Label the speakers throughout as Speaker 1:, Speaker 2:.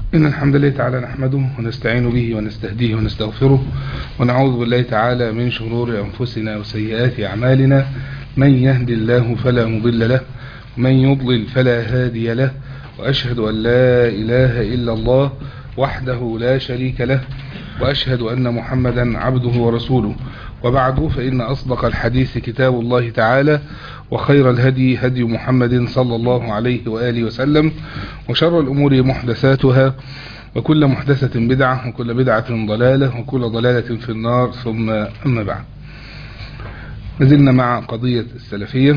Speaker 1: إن الحمد لله تعالى نحمده ونستعين به ونستهديه ونستغفره ونعوذ بالله تعالى من شرور أنفسنا وسيئات أعمالنا من يهدي الله فلا مضل له ومن يضلل فلا هادي له وأشهد أن لا إله إلا الله وحده لا شريك له وأشهد أن محمدا عبده ورسوله وبعد فإن أصدق الحديث كتاب الله تعالى وخير الهدي هدي محمد صلى الله عليه وآله وسلم وشر الأمور محدثاتها وكل محدثة بدعة وكل بدعة ضلالة وكل ضلالة في النار ثم أما بعد نزلنا مع قضية السلفية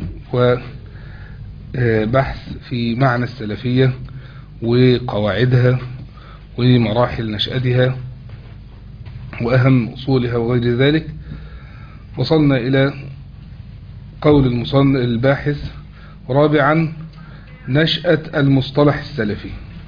Speaker 1: وبحث في معنى السلفية وقواعدها ومراحل نشأتها وأهم أصولها وغير ذلك وصلنا إلى قول المصنف الباحث رابعا نشأة المصطلح السلفي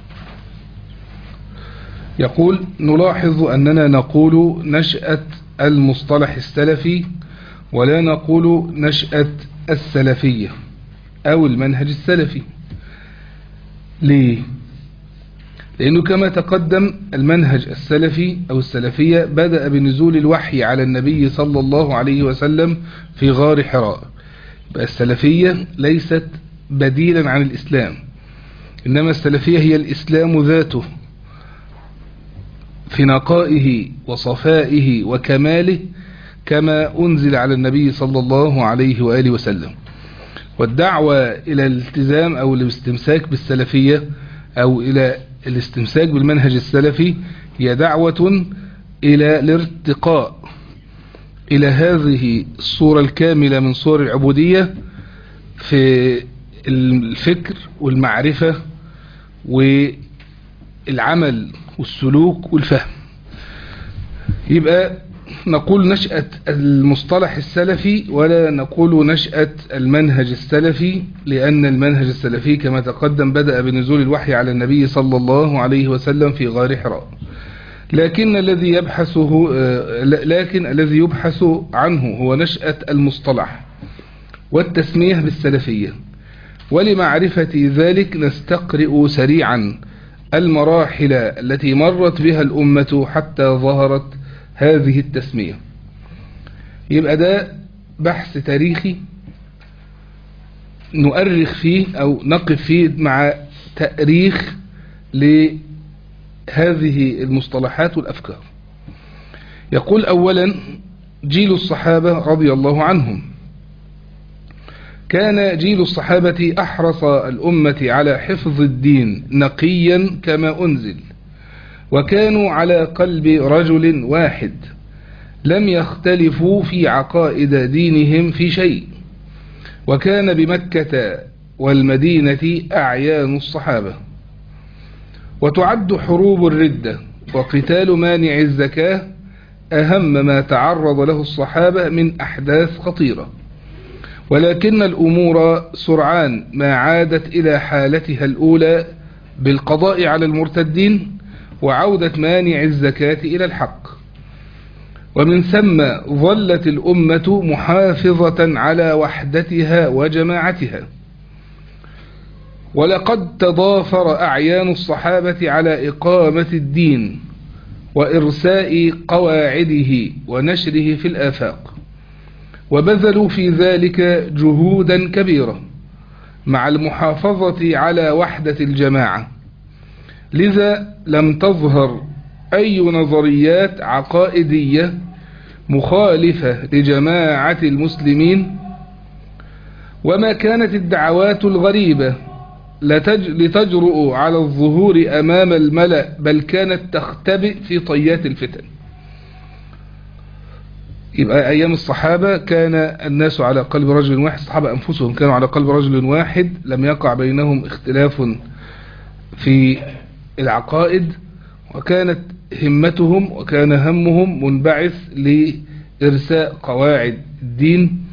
Speaker 1: يقول نلاحظ أننا نقول نشأة المصطلح السلفي ولا نقول نشأة السلفية أو المنهج السلفي ليه؟ لأنه كما تقدم المنهج السلفي أو السلفية بدأ بنزول الوحي على النبي صلى الله عليه وسلم في غار حراء السلفية ليست بديلا عن الإسلام إنما السلفية هي الإسلام ذاته في نقائه وصفائه وكماله كما أنزل على النبي صلى الله عليه وآله وسلم والدعوة إلى الالتزام أو الاستمساك بالسلفية أو إلى الاستمساك بالمنهج السلفي هي دعوة إلى الارتقاء إلى هذه الصورة الكاملة من صور العبودية في الفكر والمعرفة والعمل والسلوك والفهم يبقى نقول نشأة المصطلح السلفي ولا نقول نشأة المنهج السلفي لأن المنهج السلفي كما تقدم بدأ بنزول الوحي على النبي صلى الله عليه وسلم في غار حراء لكن الذي يبحثه لكن الذي يبحث عنه هو نشأة المصطلح والتسمية بالسلفية ولمعرفة ذلك نستقرئ سريعا المراحل التي مرت بها الأمة حتى ظهرت هذه التسمية يبقى ده بحث تاريخي نؤرخ فيه أو نقف فيه مع تأريخ لهذه المصطلحات والأفكار يقول أولا جيل الصحابة رضي الله عنهم كان جيل الصحابة أحرص الأمة على حفظ الدين نقيا كما أنزل وكانوا على قلب رجل واحد لم يختلفوا في عقائد دينهم في شيء وكان بمكة والمدينة أعيان الصحابة وتعد حروب الردة وقتال مانع الزكاة أهم ما تعرض له الصحابة من أحداث خطيرة ولكن الأمور سرعان ما عادت إلى حالتها الأولى بالقضاء على المرتدين وعودة مانع الزكاة إلى الحق ومن ثم ظلت الأمة محافظة على وحدتها وجماعتها ولقد تضافر أعيان الصحابة على إقامة الدين وإرساء قواعده ونشره في الآفاق وبذلوا في ذلك جهودا كبيرة مع المحافظة على وحدة الجماعة لذا لم تظهر أي نظريات عقائدية مخالفة لجماعة المسلمين وما كانت الدعوات الغريبة لتجرؤ على الظهور أمام الملأ بل كانت تختبئ في طيات الفتن يبقى أيام الصحابة كان الناس على قلب رجل واحد الصحابة أنفسهم كانوا على قلب رجل واحد لم يقع بينهم اختلاف في العقائد وكانت همتهم وكان همهم منبعث لإرساء قواعد الدين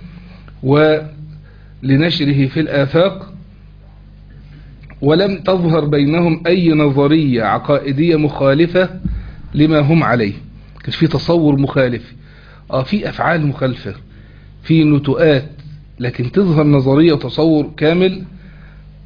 Speaker 1: ولنشره في الآفاق ولم تظهر بينهم أي نظرية عقائدية مخالفة لما هم عليه كان في تصور مخالف آه في أفعال مخالفة في نتوءات لكن تظهر نظرية وتصور كامل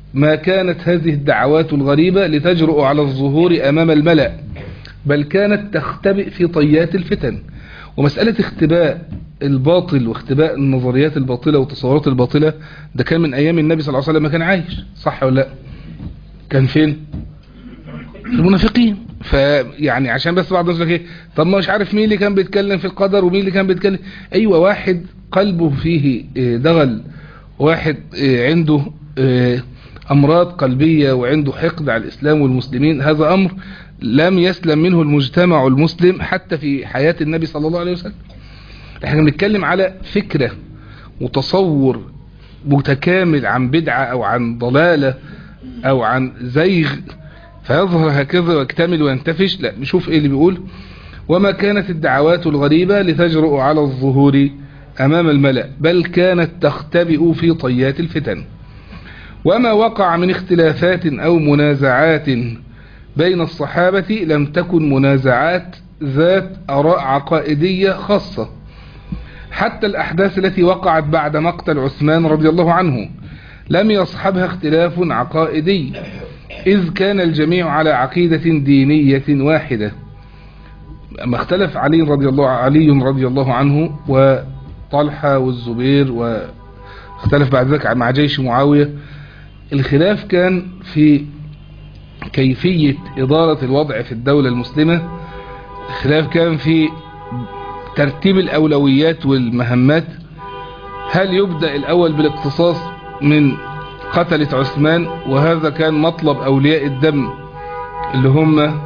Speaker 1: ما كانت هذه الدعوات الغريبة لتجرؤ على الظهور أمام الملأ بل كانت تختبئ في طيات الفتن ومسألة اختباء الباطل واختباء النظريات الباطلة والتصورات الباطلة ده كان من أيام النبي صلى الله عليه وسلم ما كان عايش صح ولا لا كان فين المنافقين فيعني عشان بس بعض الناس ايه طب ما مش عارف مين اللي كان بيتكلم في القدر ومين اللي كان بيتكلم ايوه واحد قلبه فيه دغل واحد عنده امراض قلبية وعنده حقد على الاسلام والمسلمين هذا امر لم يسلم منه المجتمع المسلم حتى في حياة النبي صلى الله عليه وسلم احنا بنتكلم على فكرة وتصور متكامل عن بدعة او عن ضلالة او عن زيغ فيظهر هكذا ويكتمل وينتفش لا نشوف ايه اللي بيقول وما كانت الدعوات الغريبة لتجرؤ على الظهور امام الملأ بل كانت تختبئ في طيات الفتن وما وقع من اختلافات او منازعات بين الصحابة لم تكن منازعات ذات اراء عقائدية خاصة حتى الاحداث التي وقعت بعد مقتل عثمان رضي الله عنه لم يصحبها اختلاف عقائدي إذ كان الجميع على عقيدة دينية واحدة أما اختلف علي رضي الله علي رضي الله عنه وطلحة والزبير واختلف بعد ذلك مع جيش معاوية الخلاف كان في كيفية إدارة الوضع في الدولة المسلمة الخلاف كان في ترتيب الأولويات والمهمات هل يبدأ الأول بالاقتصاص من قتلت عثمان وهذا كان مطلب أولياء الدم اللي هم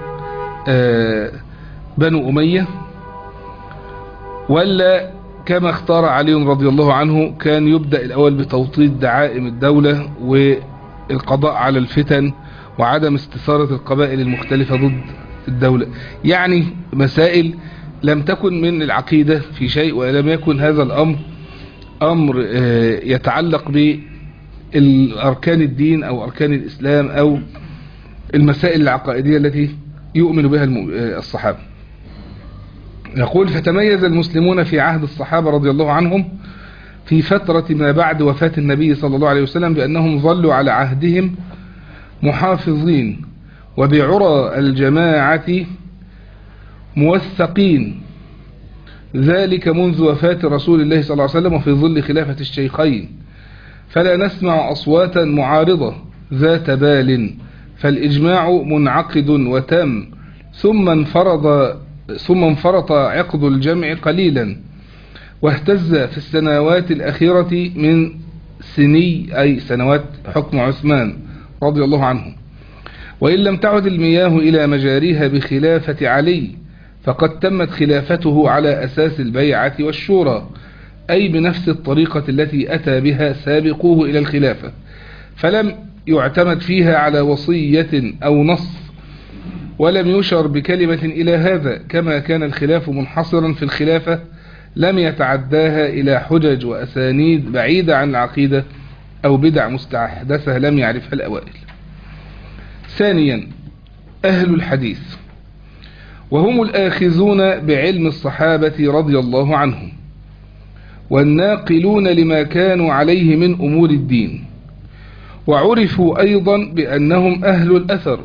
Speaker 1: بنو أمية ولا كما اختار علي رضي الله عنه كان يبدأ الأول بتوطيد دعائم الدولة والقضاء على الفتن وعدم استثارة القبائل المختلفة ضد الدولة يعني مسائل لم تكن من العقيدة في شيء ولم يكن هذا الأمر أمر يتعلق بالأركان الدين أو أركان الإسلام أو المسائل العقائدية التي يؤمن بها الصحابة يقول فتميز المسلمون في عهد الصحابة رضي الله عنهم في فترة ما بعد وفاة النبي صلى الله عليه وسلم بأنهم ظلوا على عهدهم محافظين وبعرى الجماعة موثقين ذلك منذ وفاة رسول الله صلى الله عليه وسلم وفي ظل خلافة الشيخين فلا نسمع أصواتا معارضة ذات بال فالإجماع منعقد وتام ثم انفرض ثم انفرط عقد الجمع قليلا واهتز في السنوات الأخيرة من سني أي سنوات حكم عثمان رضي الله عنه وإن لم تعد المياه إلى مجاريها بخلافة علي فقد تمت خلافته على أساس البيعة والشورى أي بنفس الطريقة التي أتى بها سابقوه إلى الخلافة فلم يعتمد فيها على وصية أو نص ولم يشر بكلمة إلى هذا كما كان الخلاف منحصرا في الخلافة لم يتعداها إلى حجج وأسانيد بعيدة عن العقيدة أو بدع مستحدثة لم يعرفها الأوائل ثانيا أهل الحديث وهم الآخذون بعلم الصحابة رضي الله عنهم والناقلون لما كانوا عليه من أمور الدين وعرفوا أيضا بأنهم أهل الأثر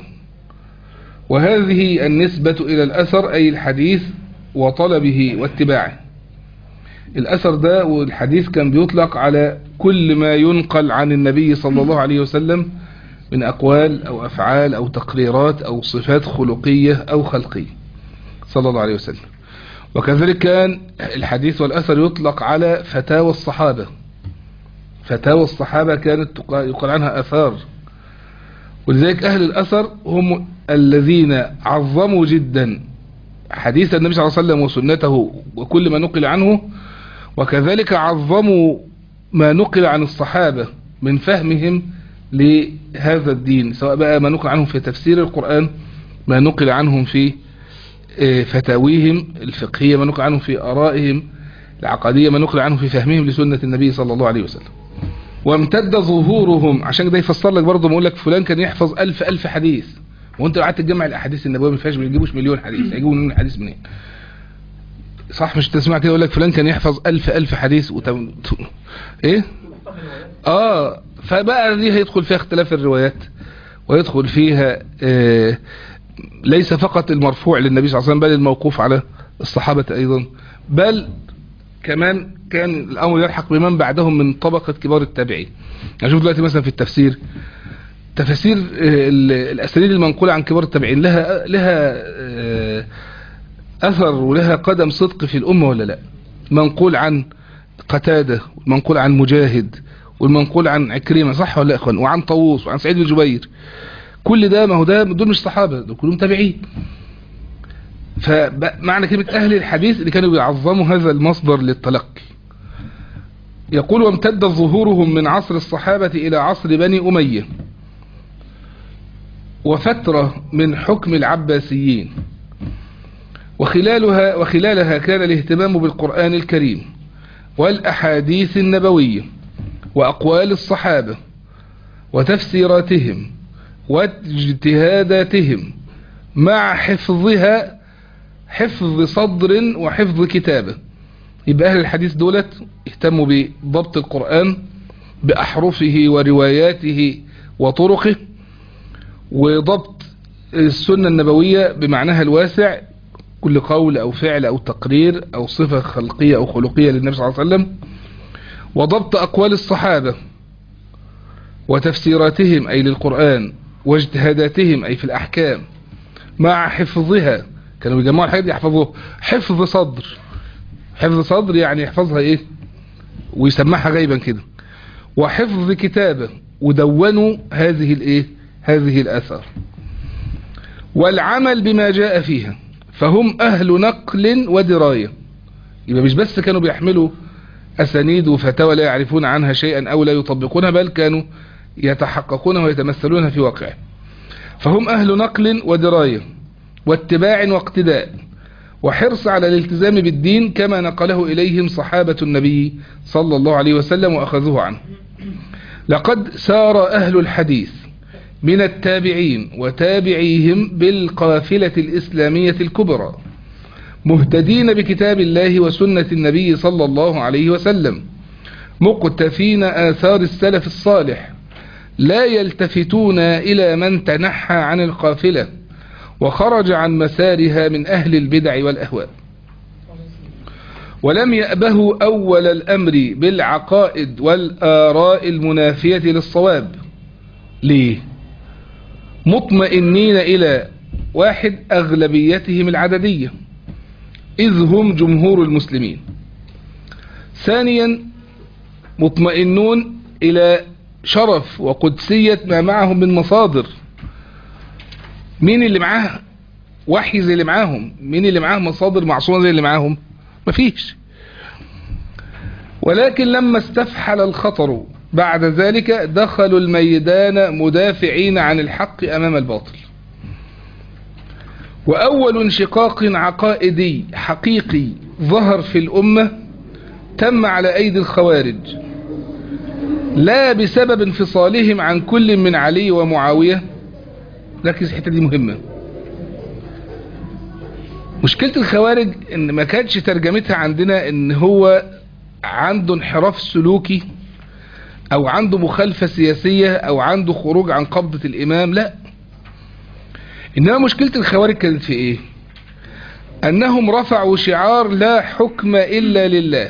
Speaker 1: وهذه النسبة إلى الأثر أي الحديث وطلبه واتباعه الأثر ده والحديث كان بيطلق على كل ما ينقل عن النبي صلى الله عليه وسلم من أقوال أو أفعال أو تقريرات أو صفات خلقية أو خلقية صلى الله عليه وسلم وكذلك كان الحديث والأثر يطلق على فتاوى الصحابة فتاوى الصحابة كانت يقال عنها أثار ولذلك أهل الأثر هم الذين عظموا جدا حديث النبي صلى الله عليه وسلم وسنته وكل ما نقل عنه وكذلك عظموا ما نقل عن الصحابة من فهمهم لهذا الدين سواء بقى ما نقل عنهم في تفسير القرآن ما نقل عنهم في فتاويهم الفقهية ما نقل عنهم في آرائهم العقدية ما نقل عنهم في فهمهم لسنة النبي صلى الله عليه وسلم وامتد ظهورهم عشان ده يفسر لك برضه بقول لك فلان كان يحفظ ألف ألف حديث وانت قعدت تجمع الاحاديث النبويه ما فيهاش ما يجيبوش مليون حديث هيجيبوا مليون حديث منين صح مش تسمع كده يقول لك فلان كان يحفظ ألف ألف حديث وتم... ايه اه فبقى دي هيدخل فيها اختلاف الروايات ويدخل فيها آه ليس فقط المرفوع للنبي صلى الله عليه وسلم بل الموقوف على الصحابة ايضا بل كمان كان الامر يلحق بمن بعدهم من طبقة كبار التابعين اشوف دلوقتي مثلا في التفسير تفاسير الاسانيد المنقولة عن كبار التابعين لها لها اثر ولها قدم صدق في الامة ولا لا منقول عن قتادة والمنقول عن مجاهد والمنقول عن عكرمة صح ولا لا اخوان وعن طاووس وعن سعيد بن جبير كل ده ما هو ده دول مش صحابة دول كلهم تابعين فمعنى كلمة اهل الحديث اللي كانوا بيعظموا هذا المصدر للتلقي يقول وامتد ظهورهم من عصر الصحابة الى عصر بني امية وفترة من حكم العباسيين وخلالها, وخلالها كان الاهتمام بالقرآن الكريم والأحاديث النبوية وأقوال الصحابة وتفسيراتهم واجتهاداتهم مع حفظها حفظ صدر وحفظ كتابة يبقى أهل الحديث دولت اهتموا بضبط القرآن بأحرفه ورواياته وطرقه وضبط السنة النبوية بمعناها الواسع كل قول أو فعل أو تقرير أو صفة خلقية أو خلقية للنبي صلى الله عليه وسلم وضبط أقوال الصحابة وتفسيراتهم أي للقرآن واجتهاداتهم أي في الأحكام مع حفظها كانوا يجمعوا الحاجات دي يحفظوها حفظ صدر حفظ صدر يعني يحفظها ايه ويسمعها غيبا كده وحفظ كتابة ودونوا هذه الايه هذه الاثار والعمل بما جاء فيها فهم اهل نقل ودراية يبقى مش بس كانوا بيحملوا اسانيد وفتاوى لا يعرفون عنها شيئا او لا يطبقونها بل كانوا يتحققون ويتمثلون في واقعه فهم اهل نقل ودراية واتباع واقتداء وحرص على الالتزام بالدين كما نقله إليهم صحابة النبي صلى الله عليه وسلم وأخذوه عنه لقد سار أهل الحديث من التابعين وتابعيهم بالقافلة الإسلامية الكبرى مهتدين بكتاب الله وسنة النبي صلى الله عليه وسلم مقتفين آثار السلف الصالح لا يلتفتون إلى من تنحى عن القافلة وخرج عن مسارها من أهل البدع والأهواء ولم يأبهوا أول الأمر بالعقائد والآراء المنافية للصواب ليه مطمئنين إلى واحد أغلبيتهم العددية إذ هم جمهور المسلمين ثانيا مطمئنون إلى شرف وقدسية ما معهم من مصادر مين اللي معاه وحي زي اللي معاهم مين اللي معاه مصادر معصومة زي اللي معاهم مفيش ولكن لما استفحل الخطر بعد ذلك دخلوا الميدان مدافعين عن الحق أمام الباطل وأول انشقاق عقائدي حقيقي ظهر في الأمة تم على أيدي الخوارج لا بسبب انفصالهم عن كل من علي ومعاوية ركز الحته دي مهمة مشكلة الخوارج ان ما كانتش ترجمتها عندنا ان هو عنده انحراف سلوكي او عنده مخالفة سياسية او عنده خروج عن قبضة الامام لا انما مشكلة الخوارج كانت في ايه انهم رفعوا شعار لا حكم الا لله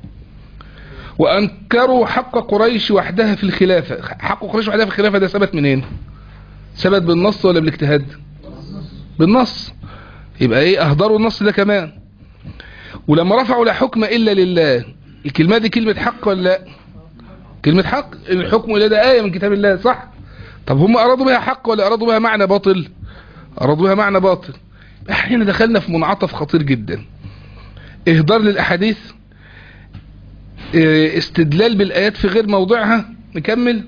Speaker 1: وانكروا حق قريش وحدها في الخلافة حق قريش وحدها في الخلافة ده ثبت منين ثبت بالنص ولا بالاجتهاد بالنص يبقى ايه اهدروا النص ده كمان ولما رفعوا لا حكم الا لله الكلمة دي كلمة حق ولا لا كلمة حق ان الحكم الا ده آية من كتاب الله صح طب هم ارادوا بها حق ولا ارادوا بها معنى باطل ارادوا بها معنى باطل احنا دخلنا في منعطف خطير جدا اهدار للاحاديث استدلال بالايات في غير موضعها نكمل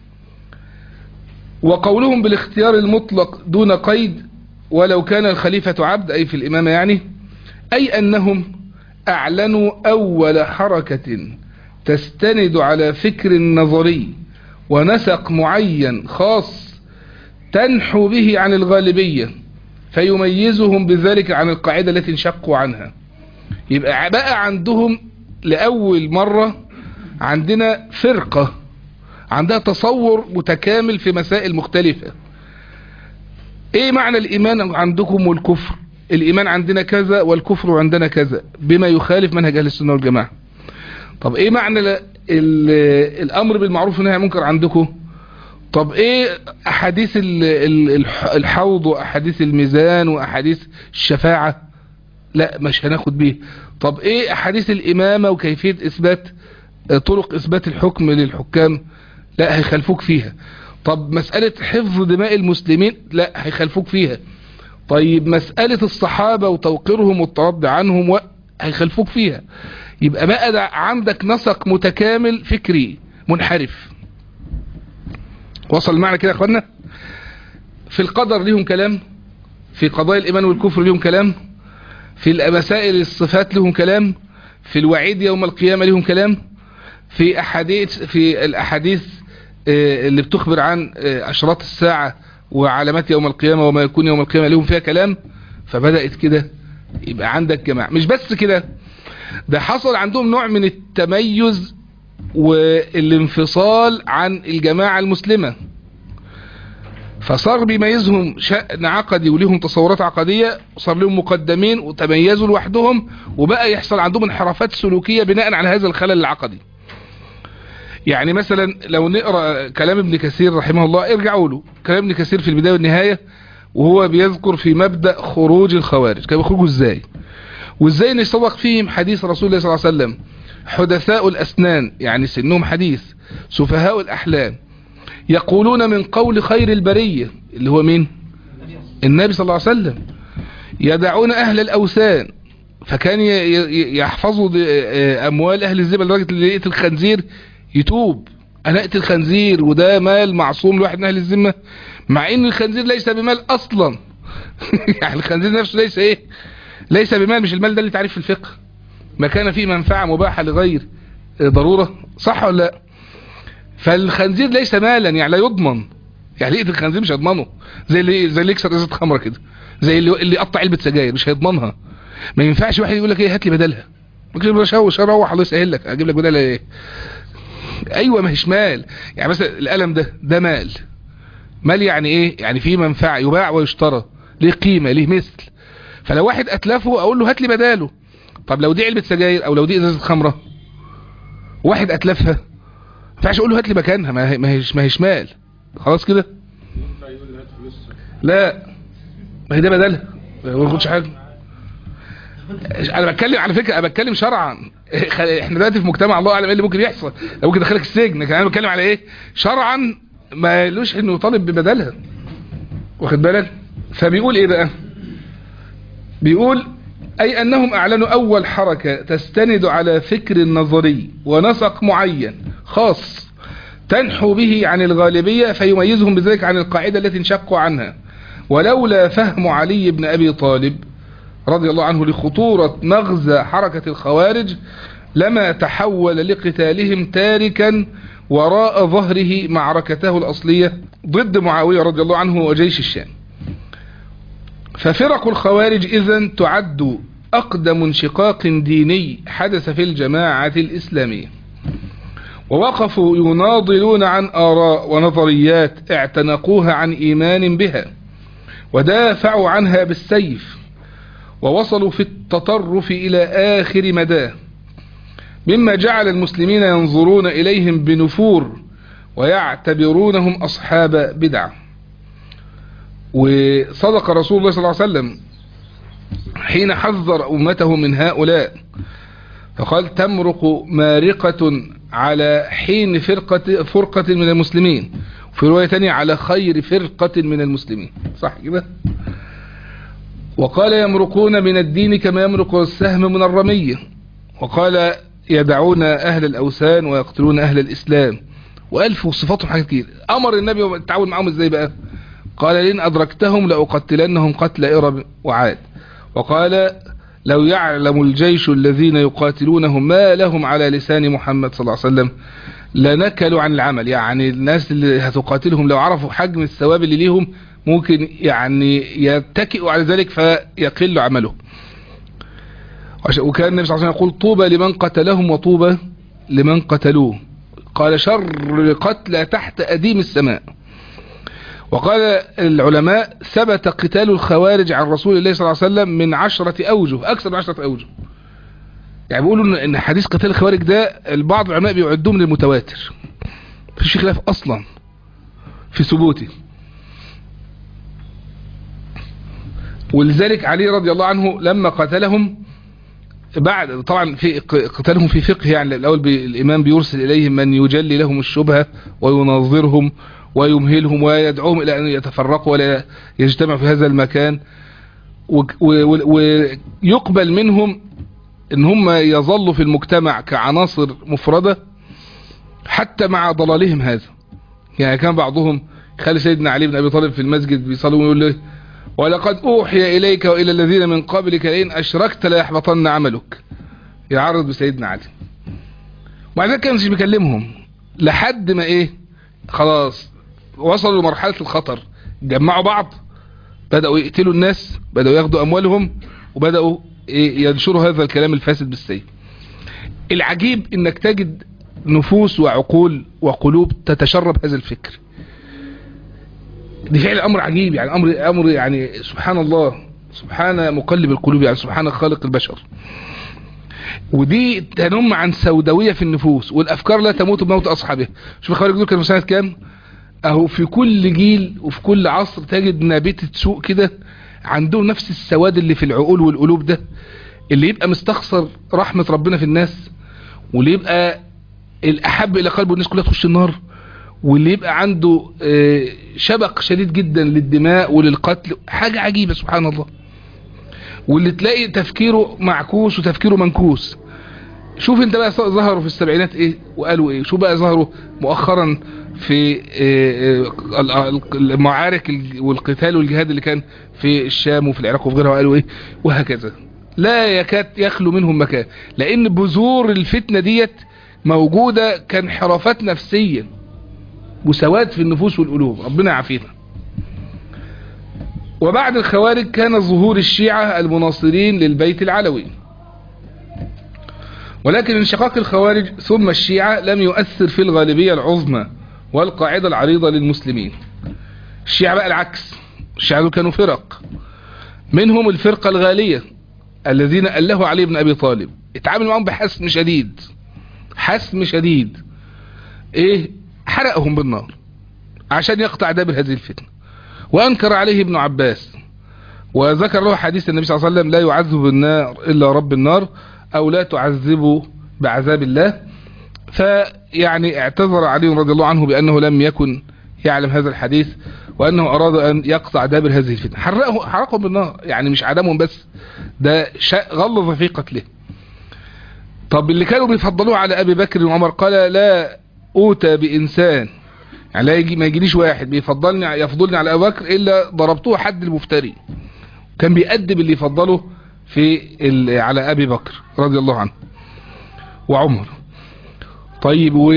Speaker 1: وقولهم بالاختيار المطلق دون قيد ولو كان الخليفة عبد أي في الإمامة يعني أي أنهم أعلنوا أول حركة تستند على فكر نظري ونسق معين خاص تنحو به عن الغالبية فيميزهم بذلك عن القاعدة التي انشقوا عنها يبقى بقى عندهم لأول مرة عندنا فرقة عندها تصور متكامل في مسائل مختلفة ايه معنى الايمان عندكم والكفر الايمان عندنا كذا والكفر عندنا كذا بما يخالف منهج اهل السنة والجماعة طب ايه معنى ال ال الامر بالمعروف والنهي عن المنكر عندكم طب ايه احاديث ال ال الحوض واحاديث الميزان واحاديث الشفاعة لا مش هناخد بيه طب ايه احاديث الامامة وكيفية اثبات طرق اثبات الحكم للحكام لا هيخالفوك فيها طب مسألة حفظ دماء المسلمين لا هيخالفوك فيها طيب مسألة الصحابة وتوقيرهم والترضي عنهم و... هيخالفوك فيها يبقى بقى ده عندك نسق متكامل فكري منحرف وصل معنا كده يا اخوانا في القدر ليهم كلام في قضايا الايمان والكفر ليهم كلام في مسائل الصفات لهم كلام في الوعيد يوم القيامة لهم كلام في احاديث في الاحاديث اللي بتخبر عن اشراط الساعة وعلامات يوم القيامة وما يكون يوم القيامة لهم فيها كلام فبدأت كده يبقى عندك جماعة مش بس كده ده حصل عندهم نوع من التميز والانفصال عن الجماعة المسلمة فصار بيميزهم شأن عقدي وليهم تصورات عقدية وصار لهم مقدمين وتميزوا لوحدهم وبقى يحصل عندهم انحرافات سلوكية بناء على هذا الخلل العقدي يعني مثلا لو نقرأ كلام ابن كثير رحمه الله ارجعوا له كلام ابن كثير في البداية والنهاية وهو بيذكر في مبدأ خروج الخوارج كانوا بيخرجوا ازاي وازاي نسبق فيهم حديث رسول الله صلى الله عليه وسلم حدثاء الأسنان يعني سنهم حديث سفهاء الأحلام يقولون من قول خير البرية اللي هو مين النبي صلى الله عليه وسلم يدعون أهل الأوثان فكان يحفظوا أموال أهل الزبل لدرجة اللي لقيت الخنزير يتوب أنا أقتل الخنزير وده مال معصوم لواحد من أهل الذمة مع إن الخنزير ليس بمال أصلا يعني الخنزير نفسه ليس إيه ليس بمال مش المال ده اللي تعرف في الفقه ما كان فيه منفعة مباحة لغير ضرورة صح ولا لا فالخنزير ليس مالا يعني لا يضمن يعني لقيت الخنزير مش هيضمنه زي اللي زي اللي يكسر ازازه خمره كده زي اللي اللي يقطع علبه سجاير مش هيضمنها ما ينفعش واحد يقول لك ايه هات لي بدلها ممكن يقول شوش روح الله يسهل لك اجيب لك بدلها ايه ايوه ما هيش مال يعني مثلا القلم ده ده مال مال يعني ايه يعني فيه منفعه يباع ويشترى ليه قيمه ليه مثل فلو واحد اتلفه اقول له هات لي بداله طب لو دي علبه سجاير او لو دي ازازه خمره واحد اتلفها ما ينفعش اقول له هات لي مكانها ما هيش ما هيش مال خلاص كده لا ما هي ده بدلها ما ياخدش حاجه انا بتكلم على فكره انا بتكلم شرعا احنا دلوقتي في مجتمع الله اعلم ايه اللي ممكن يحصل ممكن يدخلك السجن لكن انا بتكلم على ايه شرعا ما لوش انه يطالب ببدلها واخد بالك فبيقول ايه بقى بيقول أي أنهم أعلنوا أول حركة تستند على فكر نظري ونسق معين خاص تنحو به عن الغالبية فيميزهم بذلك عن القاعدة التي انشقوا عنها ولولا فهم علي بن أبي طالب رضي الله عنه لخطورة مغزى حركة الخوارج لما تحول لقتالهم تاركا وراء ظهره معركته الأصلية ضد معاوية رضي الله عنه وجيش الشام ففرق الخوارج إذن تعد أقدم انشقاق ديني حدث في الجماعة الإسلامية ووقفوا يناضلون عن آراء ونظريات اعتنقوها عن إيمان بها ودافعوا عنها بالسيف ووصلوا في التطرف إلى آخر مداه مما جعل المسلمين ينظرون إليهم بنفور ويعتبرونهم أصحاب بدعه وصدق رسول الله صلى الله عليه وسلم حين حذر أمته من هؤلاء فقال تمرق مارقة على حين فرقة, فرقة من المسلمين في رواية تانية على خير فرقة من المسلمين صح كده وقال يمرقون من الدين كما يمرق السهم من الرمية وقال يدعون أهل الأوثان ويقتلون أهل الإسلام وألف وصفاتهم حاجات كتير أمر النبي التعاون معهم ازاي بقى قال لئن أدركتهم لأقتلنهم قتل إرم وعاد وقال لو يعلم الجيش الذين يقاتلونهم ما لهم على لسان محمد صلى الله عليه وسلم لنكلوا عن العمل يعني الناس اللي هتقاتلهم لو عرفوا حجم الثواب اللي ليهم ممكن يعني يتكئوا على ذلك فيقل عمله وكان النبي صلى الله عليه وسلم يقول طوبى لمن قتلهم وطوبى لمن قتلوه قال شر قتلى تحت أديم السماء وقال العلماء ثبت قتال الخوارج عن رسول الله صلى الله عليه وسلم من عشرة أوجه أكثر من عشرة أوجه يعني بيقولوا ان حديث قتال الخوارج ده البعض العلماء بيعدوه من المتواتر مفيش خلاف اصلا في ثبوته ولذلك علي رضي الله عنه لما قتلهم بعد طبعا في قتالهم في فقه يعني الاول بي الامام بيرسل اليهم من يجلي لهم الشبهه وينظرهم ويمهلهم ويدعوهم الى ان يتفرقوا ولا يجتمعوا في هذا المكان ويقبل منهم ان هم يظلوا في المجتمع كعناصر مفردة حتى مع ضلالهم هذا يعني كان بعضهم خلي سيدنا علي بن ابي طالب في المسجد بيصلوا ويقول له ولقد اوحي اليك والى الذين من قبلك لئن اشركت لا يحبطن عملك يعرض بسيدنا علي وبعد ذلك كانش بيكلمهم لحد ما ايه خلاص وصلوا لمرحلة الخطر جمعوا بعض بدأوا يقتلوا الناس بدأوا ياخدوا اموالهم وبدأوا ينشروا هذا الكلام الفاسد بالسيف العجيب انك تجد نفوس وعقول وقلوب تتشرب هذا الفكر دي فعل امر عجيب يعني امر امر يعني سبحان الله سبحان مقلب القلوب يعني سبحان خالق البشر ودي تنم عن سوداويه في النفوس والافكار لا تموت بموت اصحابها شوف الخوارج دول كانوا سنه كام اهو في كل جيل وفي كل عصر تجد نابته سوء كده عندهم نفس السواد اللي في العقول والقلوب ده اللي يبقى مستخسر رحمة ربنا في الناس واللي يبقى الأحب إلى قلبه الناس كلها تخش النار واللي يبقى عنده شبق شديد جدا للدماء وللقتل حاجة عجيبة سبحان الله واللي تلاقي تفكيره معكوس وتفكيره منكوس شوف انت بقى ظهروا في السبعينات ايه وقالوا ايه شوف بقى ظهروا مؤخرا في المعارك والقتال والجهاد اللي كان في الشام وفي العراق وفي غيرها وقالوا ايه وهكذا لا يكاد يخلو منهم مكان لان بذور الفتنة ديت موجودة كانحرافات نفسية وسواد في النفوس والقلوب ربنا يعافينا وبعد الخوارج كان ظهور الشيعة المناصرين للبيت العلوي ولكن انشقاق الخوارج ثم الشيعة لم يؤثر في الغالبية العظمى والقاعدة العريضة للمسلمين الشيعة بقى العكس الشيعة دول كانوا فرق منهم الفرقة الغالية الذين أله علي بن أبي طالب اتعامل معهم بحسم شديد حسم شديد ايه حرقهم بالنار عشان يقطع دابر هذه الفتنة وأنكر عليه ابن عباس وذكر له حديث النبي صلى الله عليه وسلم لا يعذب النار إلا رب النار أو لا تعذبوا بعذاب الله فيعني اعتذر علي رضي الله عنه بأنه لم يكن يعلم هذا الحديث وأنه أراد أن يقطع دابر هذه الفتنة حرقه حرقهم بالنار يعني مش عدمهم بس ده غلظ في قتله طب اللي كانوا بيفضلوه على أبي بكر وعمر قال لا أوتى بإنسان يعني لا يجي ما يجيليش واحد بيفضلني يفضلني على أبي بكر إلا ضربته حد المفتري كان بيأدب اللي يفضله في على أبي بكر رضي الله عنه وعمر طيب و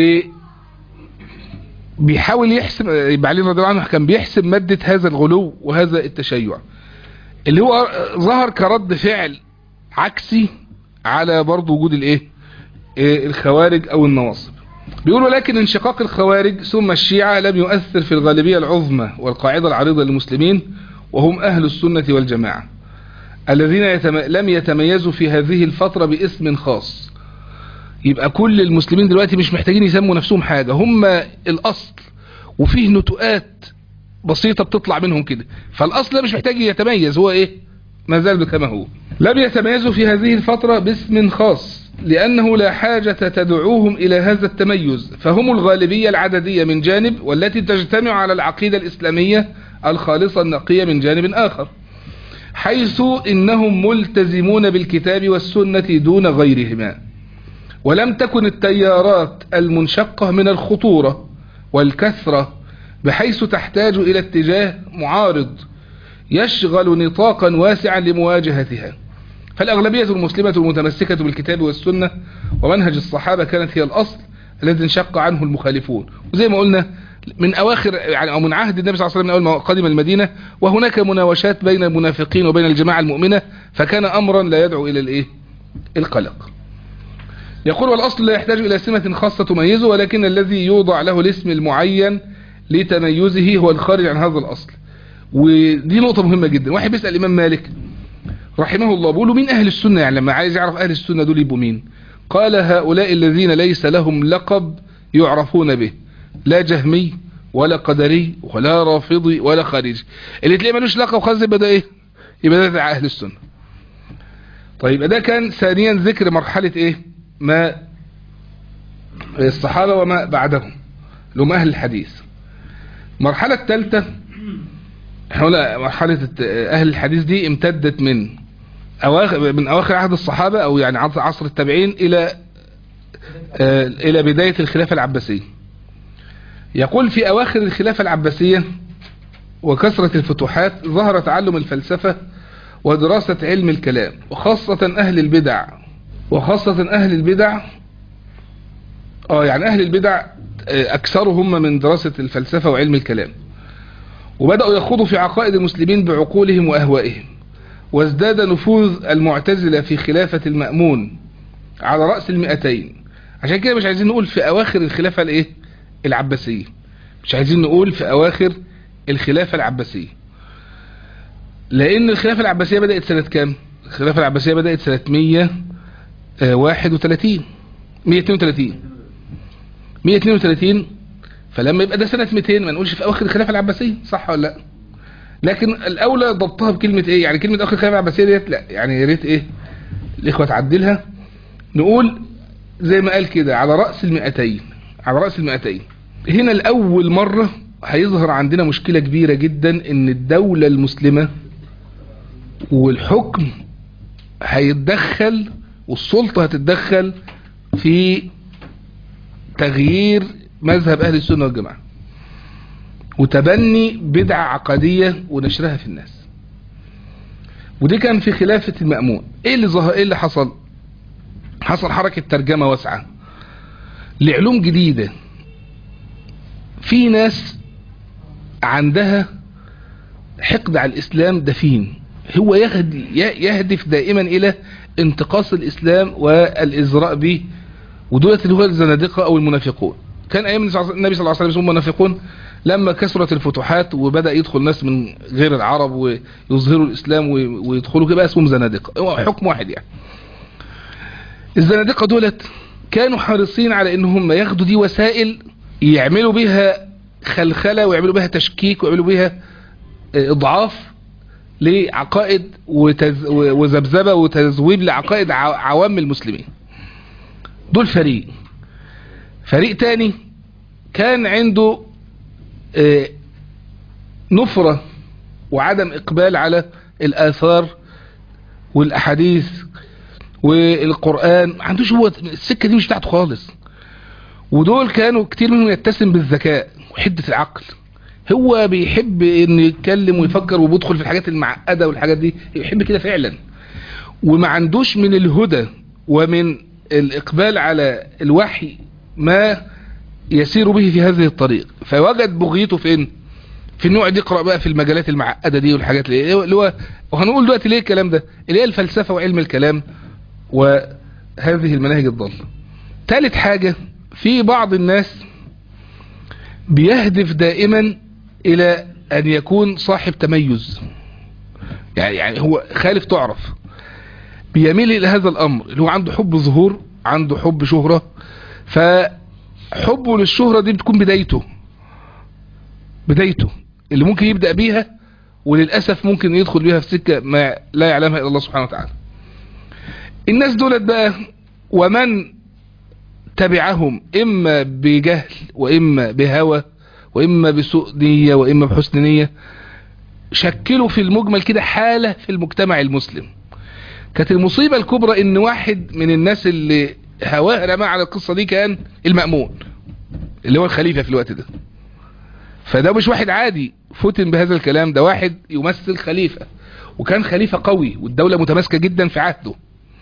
Speaker 1: بيحاول يحسم يبقى علي رضي الله عنه كان بيحسب مادة هذا الغلو وهذا التشيع اللي هو ظهر كرد فعل عكسي على برضو وجود الايه الخوارج او النواصب بيقولوا لكن انشقاق الخوارج ثم الشيعة لم يؤثر في الغالبية العظمى والقاعدة العريضة للمسلمين وهم اهل السنة والجماعة الذين يتم... لم يتميزوا في هذه الفترة باسم خاص يبقى كل المسلمين دلوقتي مش محتاجين يسموا نفسهم حاجة هم الأصل وفيه نتوءات بسيطة بتطلع منهم كده فالأصل مش محتاج يتميز هو إيه ما زال كما هو لم يتميزوا في هذه الفترة باسم خاص لأنه لا حاجة تدعوهم إلى هذا التميز فهم الغالبية العددية من جانب والتي تجتمع على العقيدة الإسلامية الخالصة النقية من جانب آخر حيث إنهم ملتزمون بالكتاب والسنة دون غيرهما ولم تكن التيارات المنشقة من الخطورة والكثرة بحيث تحتاج إلى اتجاه معارض يشغل نطاقا واسعا لمواجهتها فالأغلبية المسلمة المتمسكة بالكتاب والسنة ومنهج الصحابة كانت هي الأصل الذي انشق عنه المخالفون وزي ما قلنا من أواخر يعني أو من عهد النبي صلى الله عليه وسلم من أول ما قدم المدينة وهناك مناوشات بين المنافقين وبين الجماعة المؤمنة فكان أمرا لا يدعو إلى الإيه القلق يقول والأصل لا يحتاج إلى سمة خاصة تميزه ولكن الذي يوضع له الاسم المعين لتميزه هو الخارج عن هذا الأصل ودي نقطة مهمة جدا واحد بيسأل الإمام مالك رحمه الله بيقولوا مين أهل السنة يعني لما عايز يعرف أهل السنة دول يبقوا مين قال هؤلاء الذين ليس لهم لقب يعرفون به لا جهمي ولا قدري ولا رافضي ولا خارجي اللي تلاقيه ملوش لقب خلاص يبقى ده ايه يبقى ده اهل السنه طيب ده كان ثانيا ذكر مرحله ايه ما الصحابه وما بعدهم اللي هم اهل الحديث المرحله الثالثه احنا مرحله اهل الحديث دي امتدت من اواخر من اواخر عهد الصحابه او يعني عصر التابعين الى آه الى بدايه الخلافه العباسيه يقول في أواخر الخلافة العباسية وكثرة الفتوحات ظهر تعلم الفلسفة ودراسة علم الكلام وخاصة أهل البدع وخاصة أهل البدع آه يعني أهل البدع أكثرهم من دراسة الفلسفة وعلم الكلام وبدأوا يخوضوا في عقائد المسلمين بعقولهم وأهوائهم وازداد نفوذ المعتزلة في خلافة المأمون على رأس المئتين عشان كده مش عايزين نقول في أواخر الخلافة الإيه العباسية مش عايزين نقول في اواخر الخلافة العباسية لان الخلافة العباسية بدأت سنة كام الخلافة العباسية بدأت سنة 131 132 132 فلما يبقى ده سنة 200 ما نقولش في اواخر الخلافة العباسية صح ولا لا لكن الاولى ضبطها بكلمة ايه يعني كلمة اواخر الخلافة العباسية ديت لا يعني يا ريت ايه الاخوة تعدلها نقول زي ما قال كده على رأس المئتين على رأس المئتين هنا الأول مرة هيظهر عندنا مشكلة كبيرة جدا ان الدولة المسلمة والحكم هيتدخل والسلطة هتتدخل في تغيير مذهب أهل السنة والجماعة وتبني بدعة عقدية ونشرها في الناس ودي كان في خلافة المأمون ايه اللي ظهر ايه اللي حصل حصل حركة ترجمة واسعة لعلوم جديدة في ناس عندها حقد على الإسلام دفين هو يهدف دائما إلى انتقاص الإسلام والإزراء به ودولة اللي هو الزنادقة أو المنافقون كان أيام النبي صلى الله عليه وسلم اسمهم منافقون لما كثرت الفتوحات وبدأ يدخل ناس من غير العرب ويظهروا الإسلام ويدخلوا كده اسمهم زنادقة هو حكم واحد يعني الزنادقة دولت كانوا حريصين على ان هم ياخدوا دي وسائل يعملوا بها خلخلة ويعملوا بها تشكيك ويعملوا بها اضعاف لعقائد وتز... وذبذبة وتذويب لعقائد عوام المسلمين دول فريق فريق تاني كان عنده نفرة وعدم اقبال على الاثار والاحاديث والقرآن ما عندوش هو السكة دي مش بتاعته خالص ودول كانوا كتير منهم يتسم بالذكاء وحدة العقل هو بيحب ان يتكلم ويفكر وبيدخل في الحاجات المعقدة والحاجات دي يحب كده فعلا وما عندوش من الهدى ومن الاقبال على الوحي ما يسير به في هذه الطريق فوجد بغيته فين في النوع دي اقرا بقى في المجالات المعقدة دي والحاجات اللي هو وهنقول دلوقتي ليه الكلام ده اللي هي الفلسفة وعلم الكلام وهذه المناهج الضالة ثالث حاجة في بعض الناس بيهدف دائما الى ان يكون صاحب تميز يعني, يعني هو خالف تعرف بيميل الى هذا الامر اللي هو عنده حب ظهور عنده حب شهرة فحبه للشهرة دي بتكون بدايته بدايته اللي ممكن يبدأ بيها وللأسف ممكن يدخل بيها في سكة ما لا يعلمها إلا الله سبحانه وتعالى الناس دولت بقى ومن تبعهم إما بجهل وإما بهوى وإما بسوء نية وإما بحسن نية شكلوا في المجمل كده حالة في المجتمع المسلم كانت المصيبة الكبرى ان واحد من الناس اللي هواه رمى على القصة دي كان المأمون اللي هو الخليفة في الوقت ده فده مش واحد عادي فتن بهذا الكلام ده واحد يمثل خليفة وكان خليفة قوي والدولة متماسكة جدا في عهده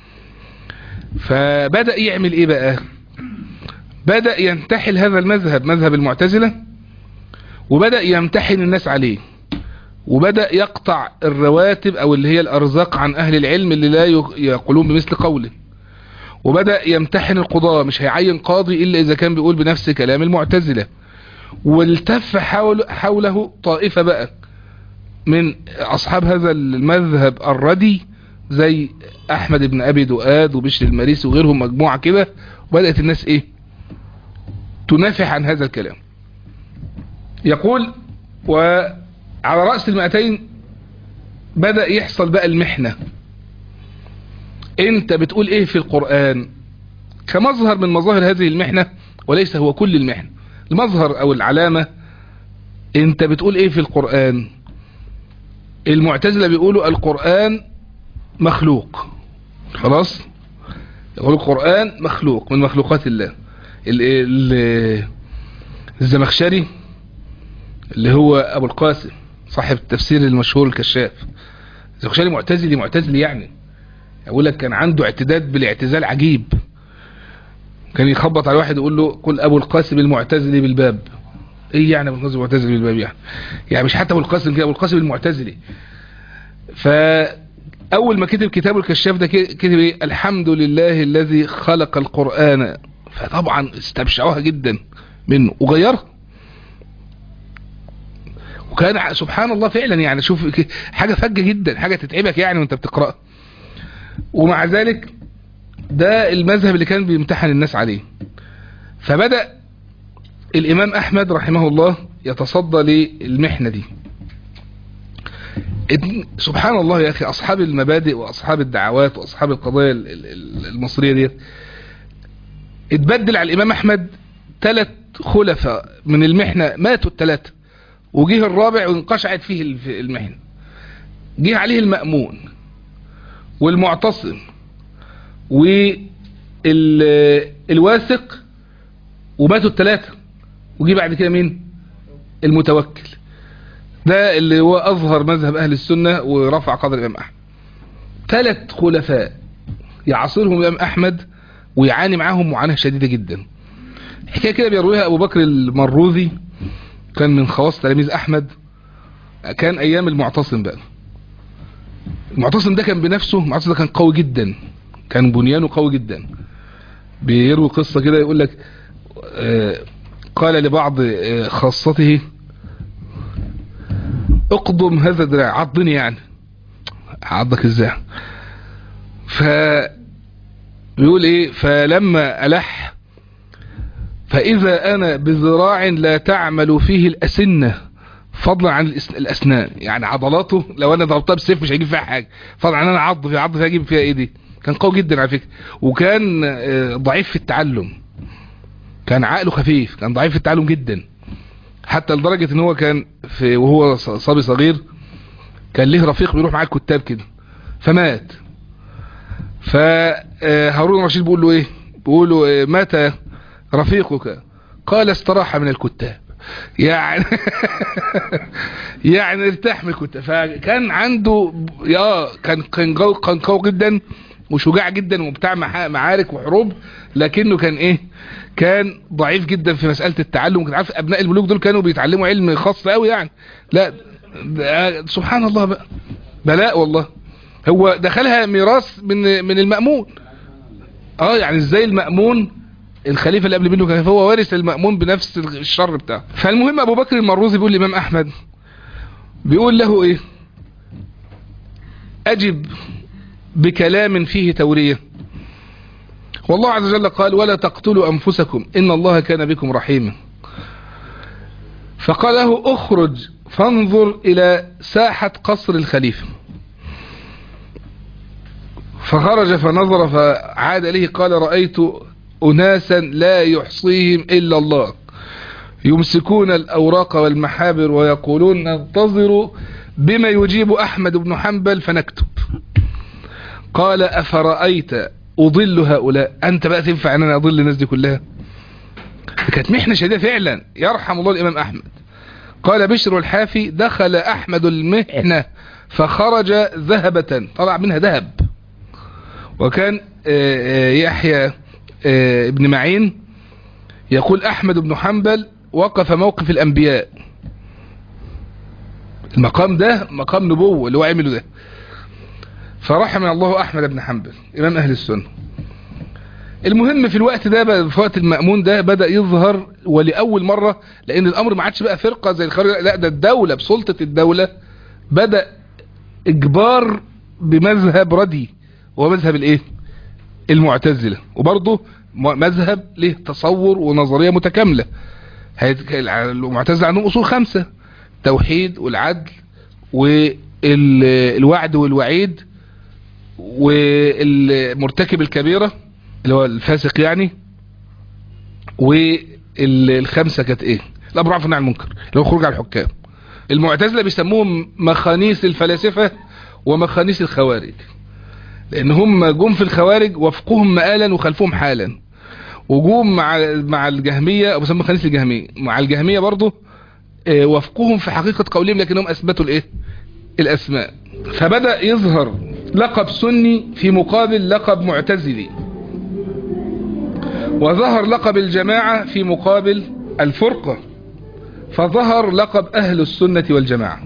Speaker 1: فبدأ يعمل ايه بقى بدأ ينتحل هذا المذهب مذهب المعتزلة وبدأ يمتحن الناس عليه وبدأ يقطع الرواتب او اللي هي الارزاق عن اهل العلم اللي لا يقولون بمثل قوله وبدأ يمتحن القضاة مش هيعين قاضي إلا إذا كان بيقول بنفس كلام المعتزلة والتف حول حوله طائفة بقى من أصحاب هذا المذهب الردي زي أحمد بن أبي دؤاد وبشر المريسي وغيرهم مجموعة كده وبدأت الناس إيه تنافح عن هذا الكلام يقول وعلى رأس المئتين بدأ يحصل بقى المحنة انت بتقول ايه في القرآن كمظهر من مظاهر هذه المحنة وليس هو كل المحنة المظهر او العلامة انت بتقول ايه في القرآن المعتزلة بيقولوا القرآن مخلوق خلاص يقول القرآن مخلوق من مخلوقات الله ال ال الزمخشري اللي هو ابو القاسم صاحب التفسير المشهور الكشاف الزمخشري معتزلي معتزلي يعني يقول لك كان عنده اعتداد بالاعتزال عجيب كان يخبط على واحد يقول له قل ابو القاسم المعتزلي بالباب ايه يعني ابو القاسم المعتزلي بالباب يعني يعني مش حتى ابو القاسم كده ابو القاسم المعتزلي فاول ما كتب كتابه الكشاف ده كتب ايه الحمد لله الذي خلق القرآن فطبعا استبشعوها جدا منه وغيرها وكان سبحان الله فعلا يعني شوف حاجة فجة جدا حاجة تتعبك يعني وانت بتقرأ ومع ذلك ده المذهب اللي كان بيمتحن الناس عليه فبدأ الإمام أحمد رحمه الله يتصدى للمحنة دي سبحان الله يا أخي أصحاب المبادئ وأصحاب الدعوات وأصحاب القضايا المصرية دي اتبدل على الإمام أحمد ثلاث خلفاء من المحنة ماتوا الثلاثة وجه الرابع وانقشعت فيه المحنة جه عليه المأمون والمعتصم والواثق وماتوا الثلاثة وجي بعد كده مين المتوكل ده اللي هو أظهر مذهب أهل السنة ورفع قدر الإمام أحمد ثلاث خلفاء يعاصرهم الإمام أحمد ويعاني معاهم معاناة شديدة جدا حكاية كده بيرويها أبو بكر المروذي كان من خواص تلاميذ أحمد كان أيام المعتصم بقى المعتصم ده كان بنفسه المعتصم ده كان قوي جدا كان بنيانه قوي جدا بيروي قصة كده يقول لك آه قال لبعض آه خاصته اقضم هذا الدراع عضني يعني عضك ازاي ف بيقول ايه فلما ألح فإذا أنا بذراع لا تعمل فيه الأسنة فضلا عن الأسنان يعني عضلاته لو أنا ضربتها بالسيف مش هيجيب فيها حاجة فضلا عن أنا عض فيها عض فيها أجيب فيها إيه دي كان قوي جدا على فكرة وكان ضعيف في التعلم كان عقله خفيف كان ضعيف في التعلم جدا حتى لدرجة ان هو كان في وهو صبي صغير كان له رفيق بيروح معاه الكتاب كده فمات فهارون الرشيد بيقول له ايه بيقول له مات رفيقك قال استراح من الكتاب يعني يعني ارتاح من الكتاب فكان عنده يا كان كان قوي كان قوي جدا وشجاع جدا وبتاع معارك وحروب لكنه كان ايه كان ضعيف جدا في مسألة التعلم كنت عارف ابناء الملوك دول كانوا بيتعلموا علم خاص قوي يعني لا سبحان الله بقى بلاء والله هو دخلها ميراث من من المأمون اه يعني ازاي المأمون الخليفة اللي قبل منه كان هو وارث المأمون بنفس الشر بتاعه فالمهم ابو بكر المروزي بيقول لامام احمد بيقول له ايه اجب بكلام فيه تورية والله عز وجل قال ولا تقتلوا أنفسكم إن الله كان بكم رحيما فقال له اخرج فانظر إلى ساحة قصر الخليفة فخرج فنظر فعاد إليه قال رأيت أناسا لا يحصيهم إلا الله يمسكون الأوراق والمحابر ويقولون ننتظر بما يجيب أحمد بن حنبل فنكتب قال أفرأيت أضل هؤلاء أنت بقى تنفع أن أنا أضل الناس دي كلها كانت محنة شديدة فعلا يرحم الله الإمام أحمد قال بشر الحافي دخل أحمد المحنة فخرج ذهبة طلع منها ذهب وكان يحيى ابن معين يقول أحمد بن حنبل وقف موقف الأنبياء المقام ده مقام نبوة اللي هو عمله ده فرحم الله أحمد بن حنبل إمام أهل السنة المهم في الوقت ده بقى في وقت المأمون ده بدأ يظهر ولأول مرة لأن الأمر ما عادش بقى فرقة زي الخوارج لا ده الدولة بسلطة الدولة بدأ إجبار بمذهب ردي وهو مذهب الإيه المعتزلة وبرضه مذهب له تصور ونظرية متكاملة المعتزلة عندهم أصول خمسة توحيد والعدل والوعد والوعيد والمرتكب الكبيرة اللي هو الفاسق يعني والخمسة كانت ايه الامر عفوا عن المنكر اللي هو خروج على الحكام المعتزلة بيسموهم مخانيس الفلاسفة ومخانيس الخوارج لان هم جم في الخوارج وفقهم مآلا وخلفهم حالا وجوم مع مع الجهمية او بيسموهم مخانيس الجهمية مع الجهمية برضه اه وفقهم في حقيقة قولهم لكنهم اثبتوا الايه الاسماء فبدأ يظهر لقب سني في مقابل لقب معتزلي وظهر لقب الجماعة في مقابل الفرقة فظهر لقب أهل السنة والجماعة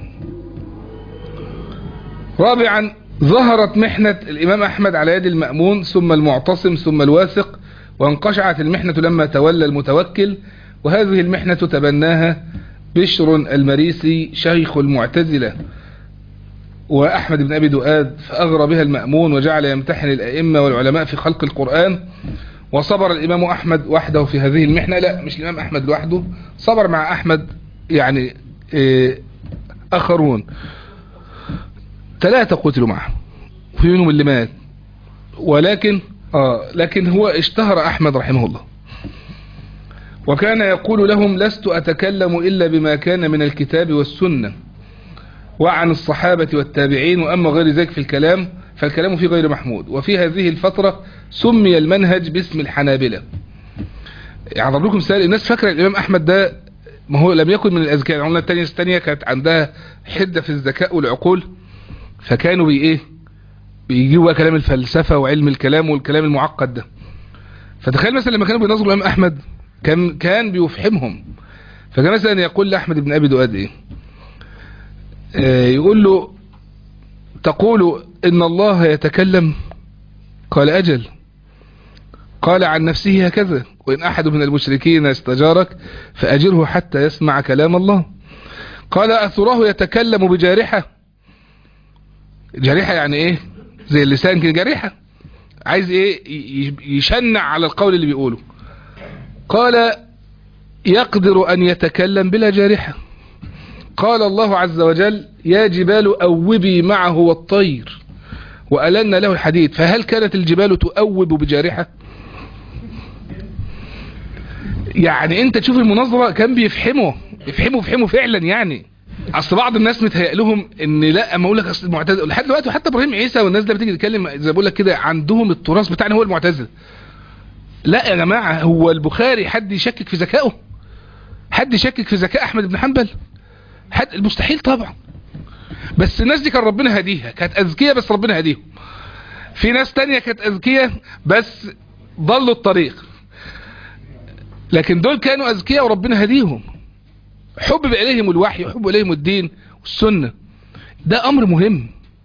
Speaker 1: رابعا ظهرت محنة الإمام أحمد على يد المأمون ثم المعتصم ثم الواثق وانقشعت المحنة لما تولى المتوكل وهذه المحنة تبناها بشر المريسي شيخ المعتزلة وأحمد بن أبي دؤاد فأغرى بها المأمون وجعل يمتحن الأئمة والعلماء في خلق القرآن وصبر الإمام أحمد وحده في هذه المحنة لا مش الإمام أحمد لوحده صبر مع أحمد يعني آخرون ثلاثة قتلوا معه في منهم اللي مات ولكن آه لكن هو اشتهر أحمد رحمه الله وكان يقول لهم لست أتكلم إلا بما كان من الكتاب والسنة وعن الصحابة والتابعين وأما غير ذلك في الكلام فالكلام فيه غير محمود وفي هذه الفترة سمي المنهج باسم الحنابلة يعني لكم سؤال الناس فاكرة الإمام أحمد ده ما هو لم يكن من الأذكياء يعني قلنا التانية الثانية كانت عندها حدة في الذكاء والعقول فكانوا بي إيه بيجيبوا كلام الفلسفة وعلم الكلام والكلام المعقد ده فتخيل مثلا لما كانوا بينظروا الإمام أحمد كان كان بيفحمهم فكان مثلا يقول لأحمد بن أبي دؤاد إيه آه يقول له تقول إن الله يتكلم قال أجل قال عن نفسه هكذا وإن أحد من المشركين استجارك فأجره حتى يسمع كلام الله قال أثره يتكلم بجارحة جارحة يعني إيه زي اللسان كده جارحة عايز إيه يشنع على القول اللي بيقوله قال يقدر أن يتكلم بلا جارحة قال الله عز وجل يا جبال أوبي معه والطير وألنا له الحديد فهل كانت الجبال تؤوب بجارحة يعني انت تشوف المناظرة كان بيفحمه يفحمه يفحمه فعلا يعني اصل بعض الناس متهيأ لهم ان لا اما اقول لك اصل المعتزله لحد دلوقتي حتى ابراهيم عيسى والناس اللي بتيجي تتكلم زي بقول لك كده عندهم التراث بتاعنا هو المعتزله لا يا جماعه هو البخاري حد يشكك في ذكائه حد يشكك في ذكاء احمد بن حنبل حد المستحيل طبعا بس الناس دي كان ربنا هديها كانت اذكياء بس ربنا هديهم في ناس تانية كانت اذكياء بس ضلوا الطريق لكن دول كانوا اذكياء وربنا هديهم حبب اليهم الوحي وحب اليهم الدين والسنة ده امر مهم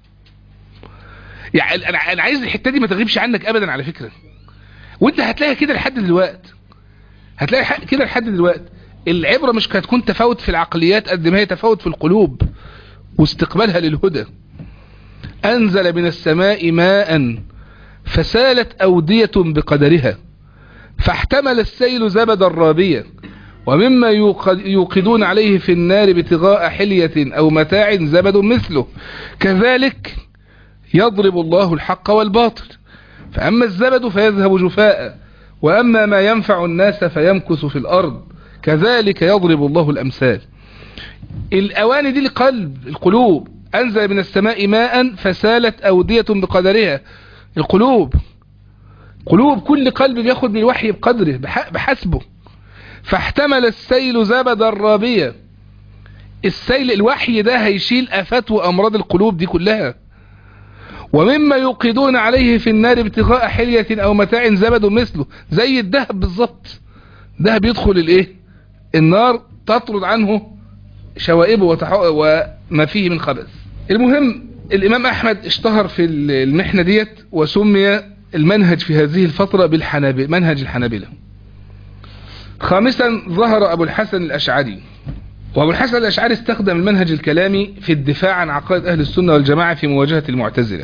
Speaker 1: يعني انا انا عايز الحته دي ما تغيبش عنك ابدا على فكره وانت هتلاقيها كده لحد دلوقتي هتلاقي كده لحد دلوقتي العبره مش هتكون تفاوت في العقليات قد ما هي تفاوت في القلوب واستقبالها للهدى انزل من السماء ماء فسالت اوديه بقدرها فاحتمل السيل زبدا رابيا ومما يوقدون عليه في النار ابتغاء حلية أو متاع زبد مثله كذلك يضرب الله الحق والباطل فأما الزبد فيذهب جفاء وأما ما ينفع الناس فيمكث في الأرض كذلك يضرب الله الأمثال الأواني دي القلب القلوب أنزل من السماء ماء فسالت أودية بقدرها القلوب قلوب كل قلب بياخد من الوحي بقدره بحسبه فاحتمل السيل زبدا رابيا السيل الوحي ده هيشيل افات وامراض القلوب دي كلها ومما يوقدون عليه في النار ابتغاء حلية او متاع زبد مثله زي الذهب بالظبط ذهب يدخل الايه النار تطرد عنه شوائبه وما فيه من خبث المهم الامام احمد اشتهر في المحنة ديت وسمي المنهج في هذه الفترة بالحنابلة منهج الحنابلة خامسا ظهر أبو الحسن الأشعري وأبو الحسن الأشعري استخدم المنهج الكلامي في الدفاع عن عقائد أهل السنة والجماعة في مواجهة المعتزلة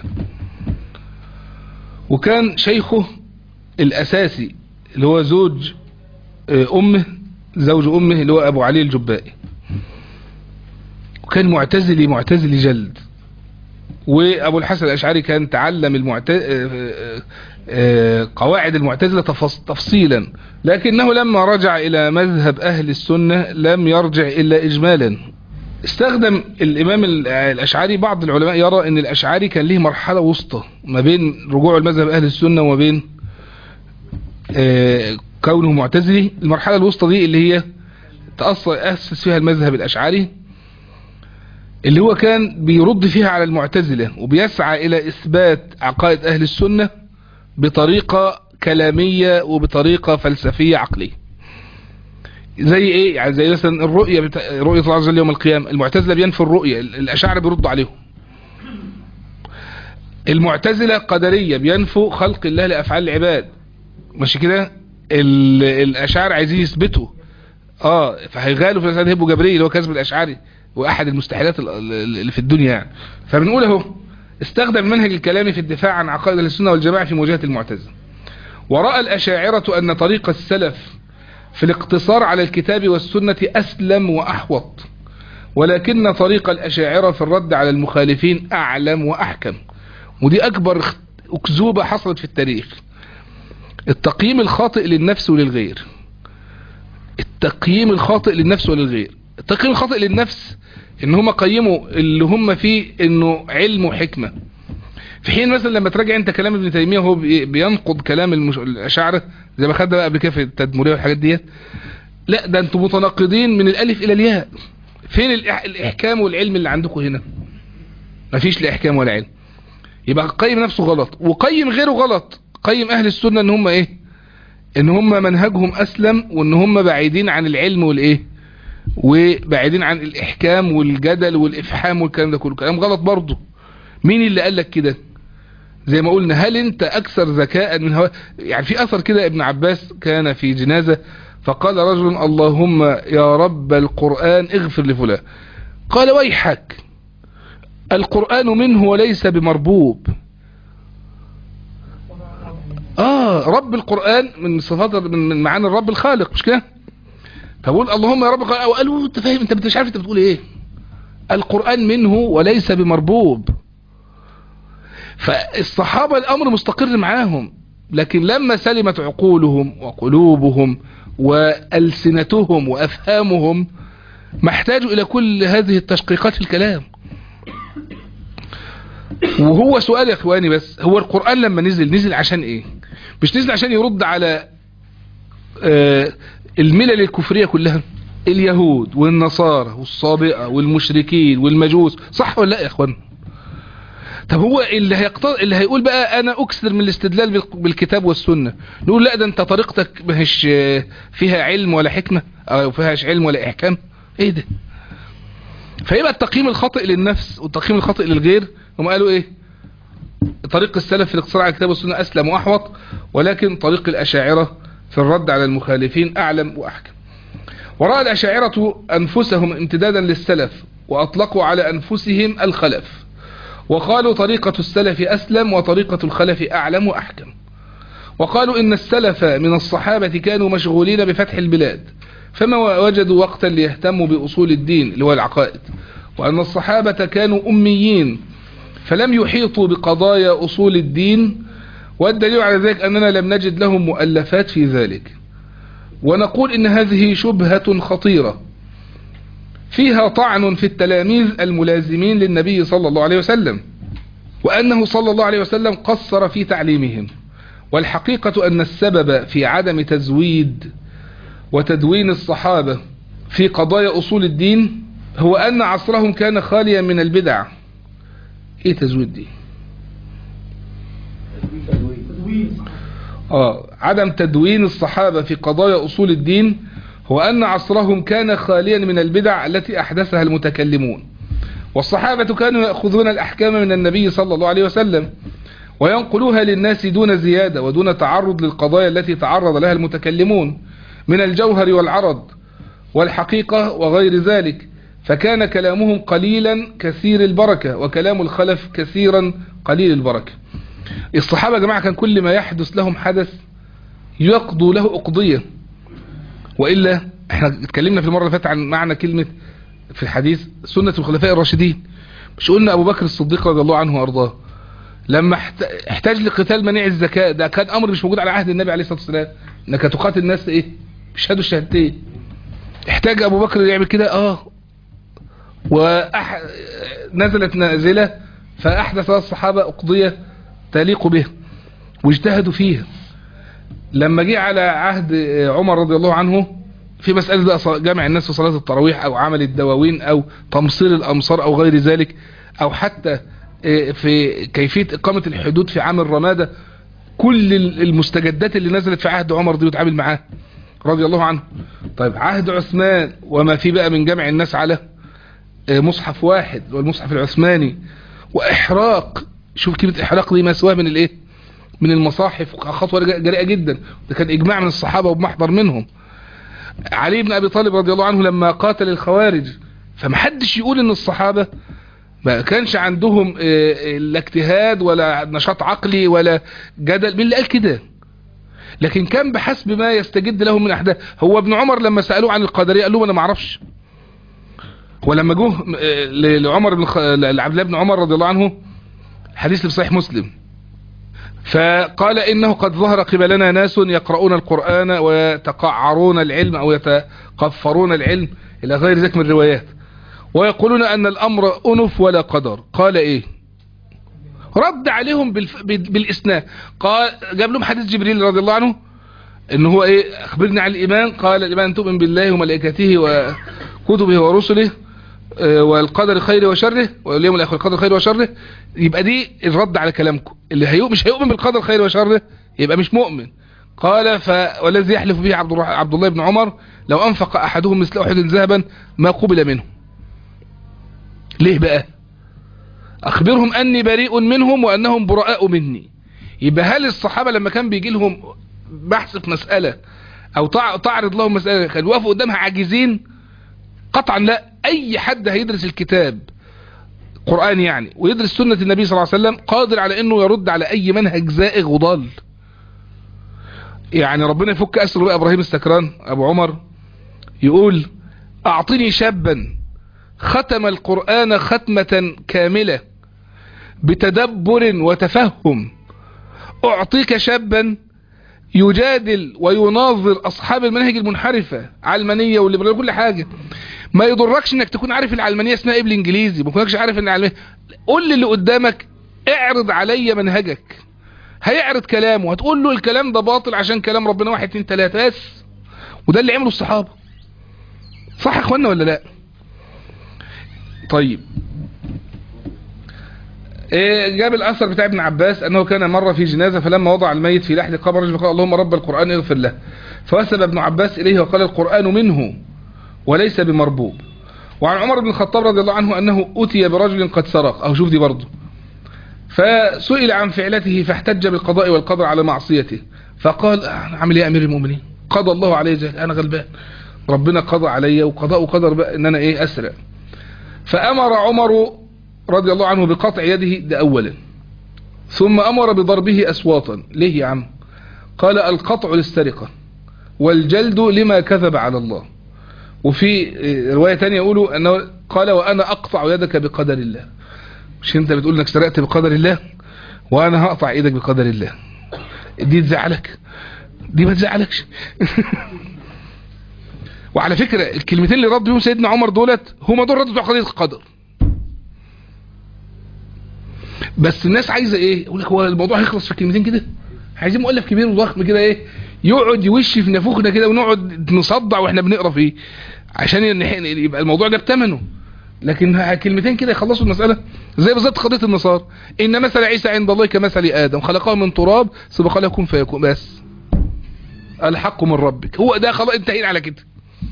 Speaker 1: وكان شيخه الأساسي اللي هو زوج أمه زوج أمه اللي هو أبو علي الجبائي وكان معتزلي معتزلي جلد وأبو الحسن الأشعري كان تعلم المعت... قواعد المعتزلة تفصيلا لكنه لما رجع إلى مذهب أهل السنة لم يرجع إلا إجمالا استخدم الإمام الأشعري بعض العلماء يرى أن الأشعري كان له مرحلة وسطى ما بين رجوع المذهب أهل السنة وما بين كونه معتزلي المرحلة الوسطى دي اللي هي تأسس فيها المذهب الأشعري اللي هو كان بيرد فيها على المعتزلة وبيسعى إلى إثبات عقائد أهل السنة بطريقة كلامية وبطريقة فلسفية عقلية زي ايه يعني زي مثلا الرؤية بتا... رؤية الله عز وجل يوم القيامة المعتزلة بينفوا الرؤية الأشاعرة بيردوا عليهم المعتزلة قدرية بينفوا خلق الله لأفعال العباد ماشي كده الأشاعرة عايزين يثبتوا اه فهيغالوا في الأسعاد هبوا جبريل اللي هو كذب الأشعري واحد المستحيلات اللي في الدنيا يعني فبنقول اهو استخدم المنهج الكلامي في الدفاع عن عقائد السنة والجماعة في مواجهة المعتزلة ورأى الأشاعرة أن طريق السلف في الاقتصار على الكتاب والسنة أسلم وأحوط ولكن طريق الأشاعرة في الرد على المخالفين أعلم وأحكم ودي أكبر أكذوبة حصلت في التاريخ التقييم الخاطئ للنفس وللغير التقييم الخاطئ للنفس وللغير التقييم الخاطئ للنفس ان هم قيموا اللي هم فيه انه علم وحكمة في حين مثلا لما تراجع انت كلام ابن تيمية وهو بينقض كلام المش... الاشاعرة زي ما خدنا بقى قبل كده في التدمرية والحاجات ديت لا ده انتم متناقضين من الالف الى الياء فين الإح... الاحكام والعلم اللي عندكم هنا مفيش لا احكام ولا علم يبقى قيم نفسه غلط وقيم غيره غلط قيم اهل السنة ان هم ايه ان هم منهجهم اسلم وان هم بعيدين عن العلم والايه وبعيدين عن الاحكام والجدل والافحام والكلام ده كله كلام غلط برضه مين اللي قال لك كده زي ما قلنا هل انت اكثر ذكاء من هو يعني في اثر كده ابن عباس كان في جنازة فقال رجل اللهم يا رب القرآن اغفر لفلان قال ويحك القرآن منه وليس بمربوب اه رب القرآن من صفات من معاني الرب الخالق مش كده فبقول اللهم يا رب قالوا انت فاهم انت مش عارف انت بتقول ايه القرآن منه وليس بمربوب فالصحابة الامر مستقر معاهم لكن لما سلمت عقولهم وقلوبهم وألسنتهم وأفهامهم ما احتاجوا إلى كل هذه التشقيقات في الكلام وهو سؤال يا اخواني بس هو القرآن لما نزل نزل عشان ايه مش نزل عشان يرد على آه الملل الكفرية كلها اليهود والنصارى والصابئة والمشركين والمجوس صح ولا لا يا اخوان طب هو اللي هيقتض... اللي هيقول بقى انا اكثر من الاستدلال بالكتاب والسنة نقول لا ده انت طريقتك مش فيها علم ولا حكمة او فيهاش علم ولا احكام ايه ده فيبقى التقييم الخاطئ للنفس والتقييم الخاطئ للغير هم قالوا ايه طريق السلف في الاقتصار على الكتاب والسنة اسلم واحوط ولكن طريق الاشاعرة في الرد على المخالفين اعلم واحكم ورأى الاشاعرة انفسهم امتدادا للسلف واطلقوا على انفسهم الخلف وقالوا طريقة السلف أسلم وطريقة الخلف أعلم وأحكم وقالوا إن السلف من الصحابة كانوا مشغولين بفتح البلاد فما وجدوا وقتا ليهتموا بأصول الدين اللي هو العقائد وأن الصحابة كانوا أميين فلم يحيطوا بقضايا أصول الدين والدليل على ذلك أننا لم نجد لهم مؤلفات في ذلك ونقول إن هذه شبهة خطيرة فيها طعن في التلاميذ الملازمين للنبي صلى الله عليه وسلم وأنه صلى الله عليه وسلم قصر في تعليمهم والحقيقة أن السبب في عدم تزويد وتدوين الصحابة في قضايا أصول الدين هو أن عصرهم كان خاليا من البدع إيه تزويد دي آه عدم تدوين الصحابة في قضايا أصول الدين هو أن عصرهم كان خاليا من البدع التي أحدثها المتكلمون والصحابة كانوا يأخذون الأحكام من النبي صلى الله عليه وسلم وينقلوها للناس دون زيادة ودون تعرض للقضايا التي تعرض لها المتكلمون من الجوهر والعرض والحقيقة وغير ذلك فكان كلامهم قليلا كثير البركة وكلام الخلف كثيرا قليل البركة الصحابة يا جماعة كان كل ما يحدث لهم حدث يقضوا له أقضية وإلا احنا اتكلمنا في المرة اللي فاتت عن معنى كلمة في الحديث سنة الخلفاء الراشدين مش قلنا أبو بكر الصديق رضي الله عنه وأرضاه لما احتاج لقتال منيع الزكاة ده كان أمر مش موجود على عهد النبي عليه الصلاة والسلام انك تقاتل الناس ايه بيشهدوا الشهادتين احتاج ابو بكر يعمل كده اه وأح... نزلت نازلة فاحدث الصحابة اقضية تليق به واجتهدوا فيها لما جه على عهد عمر رضي الله عنه في مسألة بقى جمع الناس في صلاة التراويح او عمل الدواوين او تمصير الامصار او غير ذلك او حتى في كيفية اقامة الحدود في عام الرمادة كل المستجدات اللي نزلت في عهد عمر دي وتعامل معاه رضي الله عنه طيب عهد عثمان وما في بقى من جمع الناس على مصحف واحد والمصحف العثماني واحراق شوف كلمة احراق دي ما سواه من الايه من المصاحف خطوة جريئة جدا ده كان اجماع من الصحابة وبمحضر منهم علي بن ابي طالب رضي الله عنه لما قاتل الخوارج فمحدش يقول ان الصحابة ما كانش عندهم لا اجتهاد ولا نشاط عقلي ولا جدل مين اللي قال كده لكن كان بحسب ما يستجد لهم من احداث هو ابن عمر لما سألوه عن القدرية قال لهم انا ما اعرفش ولما جه لعمر بن خ... لعبد الله بن عمر رضي الله عنه حديث في صحيح مسلم فقال انه قد ظهر قبلنا ناس يقرؤون القرآن ويتقعرون العلم او يتقفرون العلم الى غير ذلك من الروايات ويقولون ان الامر انف ولا قدر قال ايه رد عليهم بالف... بالاسناد قال جاب لهم حديث جبريل رضي الله عنه ان هو ايه اخبرني عن الايمان قال الايمان تؤمن بالله وملائكته وكتبه ورسله والقدر خيره وشره واليوم الاخر القدر خيره وشره يبقى دي الرد على كلامكم اللي هيؤمن مش هيؤمن بالقدر خيره وشره يبقى مش مؤمن قال ف والذي يحلف به عبد عبد الله بن عمر لو انفق احدهم مثل احد ذهبا ما قبل منه ليه بقى اخبرهم اني بريء منهم وانهم براء مني يبقى هل الصحابة لما كان بيجي لهم بحث في مسألة او تعرض لهم مسألة كانوا يقفوا قدامها عاجزين قطعا لا اي حد هيدرس الكتاب قرآن يعني ويدرس سنة النبي صلى الله عليه وسلم قادر على انه يرد على اي منهج زائغ وضال يعني ربنا يفك اسره بقى ابراهيم السكران ابو عمر يقول اعطني شابا ختم القرآن ختمة كاملة بتدبر وتفهم اعطيك شابا يجادل ويناظر اصحاب المناهج المنحرفة علمانية والليبرالية كل حاجة ما يضركش انك تكون عارف العلمانية اسمها ايه بالانجليزي ما تكونكش عارف ان العلمانية قول للي قدامك اعرض علي منهجك هيعرض كلامه هتقول له الكلام ده باطل عشان كلام ربنا واحد اتنين تلاتة بس وده اللي عمله الصحابة صح يا اخوانا ولا لا طيب إيه جاب الاثر بتاع ابن عباس انه كان مرة في جنازة فلما وضع الميت في لحد قبر رجل فقال اللهم رب القرآن اغفر له فوسب ابن عباس اليه وقال القرآن منه وليس بمربوب وعن عمر بن الخطاب رضي الله عنه انه اتي برجل قد سرق او شوف دي برضه فسئل عن فعلته فاحتج بالقضاء والقدر على معصيته فقال عمل ايه يا امير المؤمنين قضى الله علي جهل انا غلبان ربنا قضى علي وقضاء وقدر بقى ان انا ايه اسرع فامر عمر رضي الله عنه بقطع يده ده اولا ثم امر بضربه اسواطا ليه يا عم قال القطع للسرقة والجلد لما كذب على الله وفي رواية تانية يقولوا انه قال وانا اقطع يدك بقدر الله مش انت بتقول انك سرقت بقدر الله وانا هقطع ايدك بقدر الله دي تزعلك دي ما تزعلكش وعلى فكرة الكلمتين اللي رد بيهم سيدنا عمر دولت هما دول ردوا قضية القدر بس الناس عايزة ايه يقول لك هو الموضوع هيخلص في كلمتين كده عايزين مؤلف كبير وضخم كده ايه يقعد يوش في نافوخنا كده ونقعد نصدع واحنا بنقرا فيه عشان يبقى الموضوع ده بتمنه لكن كلمتين كده يخلصوا المسألة زي بالظبط قضية النصارى ان مثل عيسى عند الله كمثل ادم خلقه من تراب ثم قال يكون فيكون بس الحق من ربك هو ده خلاص انتهينا على كده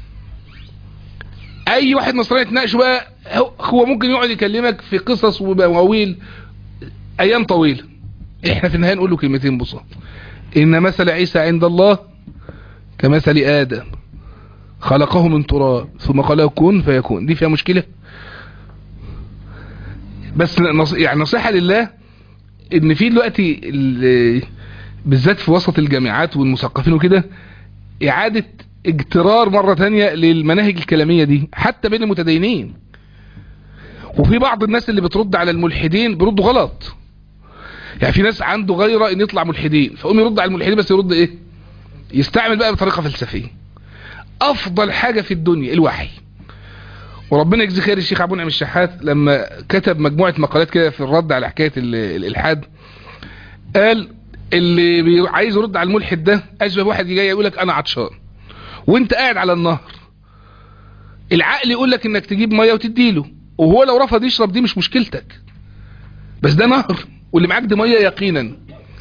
Speaker 1: اي واحد نصراني يتناقش بقى هو ممكن يقعد يكلمك في قصص ومواويل ايام طويلة احنا في النهاية نقول له كلمتين بساط ان مثل عيسى عند الله كمثل ادم خلقه من تراب ثم قال له كن فيكون دي فيها مشكلة بس نص... يعني نصيحة لله ان في دلوقتي ال... بالذات في وسط الجامعات والمثقفين وكده اعادة اجترار مرة تانية للمناهج الكلامية دي حتى بين المتدينين وفي بعض الناس اللي بترد على الملحدين بيردوا غلط يعني في ناس عنده غيرة ان يطلع ملحدين فقوم يرد على الملحدين بس يرد ايه يستعمل بقى بطريقة فلسفية افضل حاجة في الدنيا الوحي وربنا يجزي خير الشيخ عبد النعم الشحات لما كتب مجموعة مقالات كده في الرد على حكاية الالحاد قال اللي بي- عايز يرد على الملحد ده اشبه واحد جاي يقول لك انا عطشان وانت قاعد على النهر العقل يقول لك انك تجيب ميه وتديله وهو لو رفض يشرب دي مش مشكلتك بس ده نهر واللي معاك دي ميه يقينا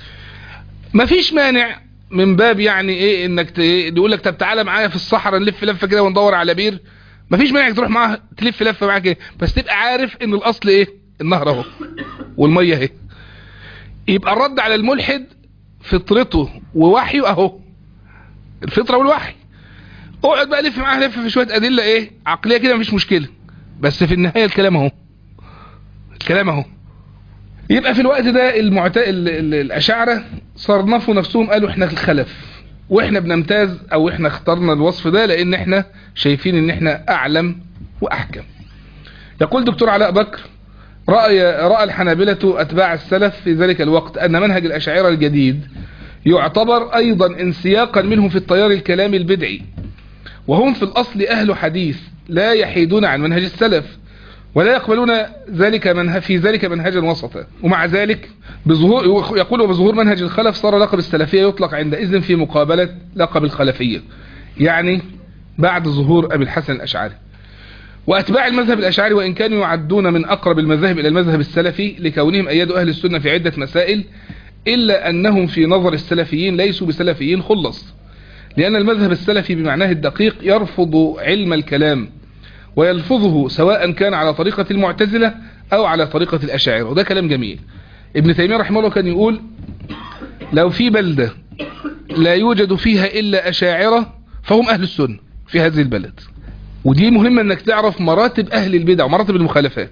Speaker 1: مفيش مانع من باب يعني ايه انك ت- إيه يقول لك طب تعالى معايا في الصحراء نلف لفه كده وندور على بير مفيش مانع انك تروح معاه تلف لفه معاه كده بس تبقى عارف ان الاصل ايه النهر اهو والميه اهي يبقى الرد على الملحد فطرته ووحيه اهو الفطره والوحي اقعد بقى لف معاه لف في شويه ادله ايه عقليه كده مفيش مشكله بس في النهايه الكلام اهو الكلام اهو يبقى في الوقت ده المعت... ال... ال... الاشاعره صرفوا نفسهم قالوا احنا الخلف واحنا بنمتاز او احنا اخترنا الوصف ده لان احنا شايفين ان احنا اعلم واحكم يقول دكتور علاء بكر رأي رأى الحنابلة أتباع السلف في ذلك الوقت أن منهج الأشاعرة الجديد يعتبر أيضا انسياقا منهم في التيار الكلامي البدعي وهم في الأصل أهل حديث لا يحيدون عن منهج السلف ولا يقبلون ذلك منه في ذلك منهجا وسطا ومع ذلك بظهور يقول بظهور منهج الخلف صار لقب السلفية يطلق عندئذ في مقابلة لقب الخلفية يعني بعد ظهور أبي الحسن الأشعري وأتباع المذهب الأشعري وإن كانوا يعدون من أقرب المذاهب إلى المذهب السلفي لكونهم أيدوا أهل السنة في عدة مسائل إلا أنهم في نظر السلفيين ليسوا بسلفيين خلص لأن المذهب السلفي بمعناه الدقيق يرفض علم الكلام ويلفظه سواء كان على طريقة المعتزلة أو على طريقة الأشاعرة وده كلام جميل ابن تيمية رحمه الله كان يقول لو في بلدة لا يوجد فيها إلا أشاعرة فهم أهل السنة في هذه البلد ودي مهمة انك تعرف مراتب اهل البدع ومراتب المخالفات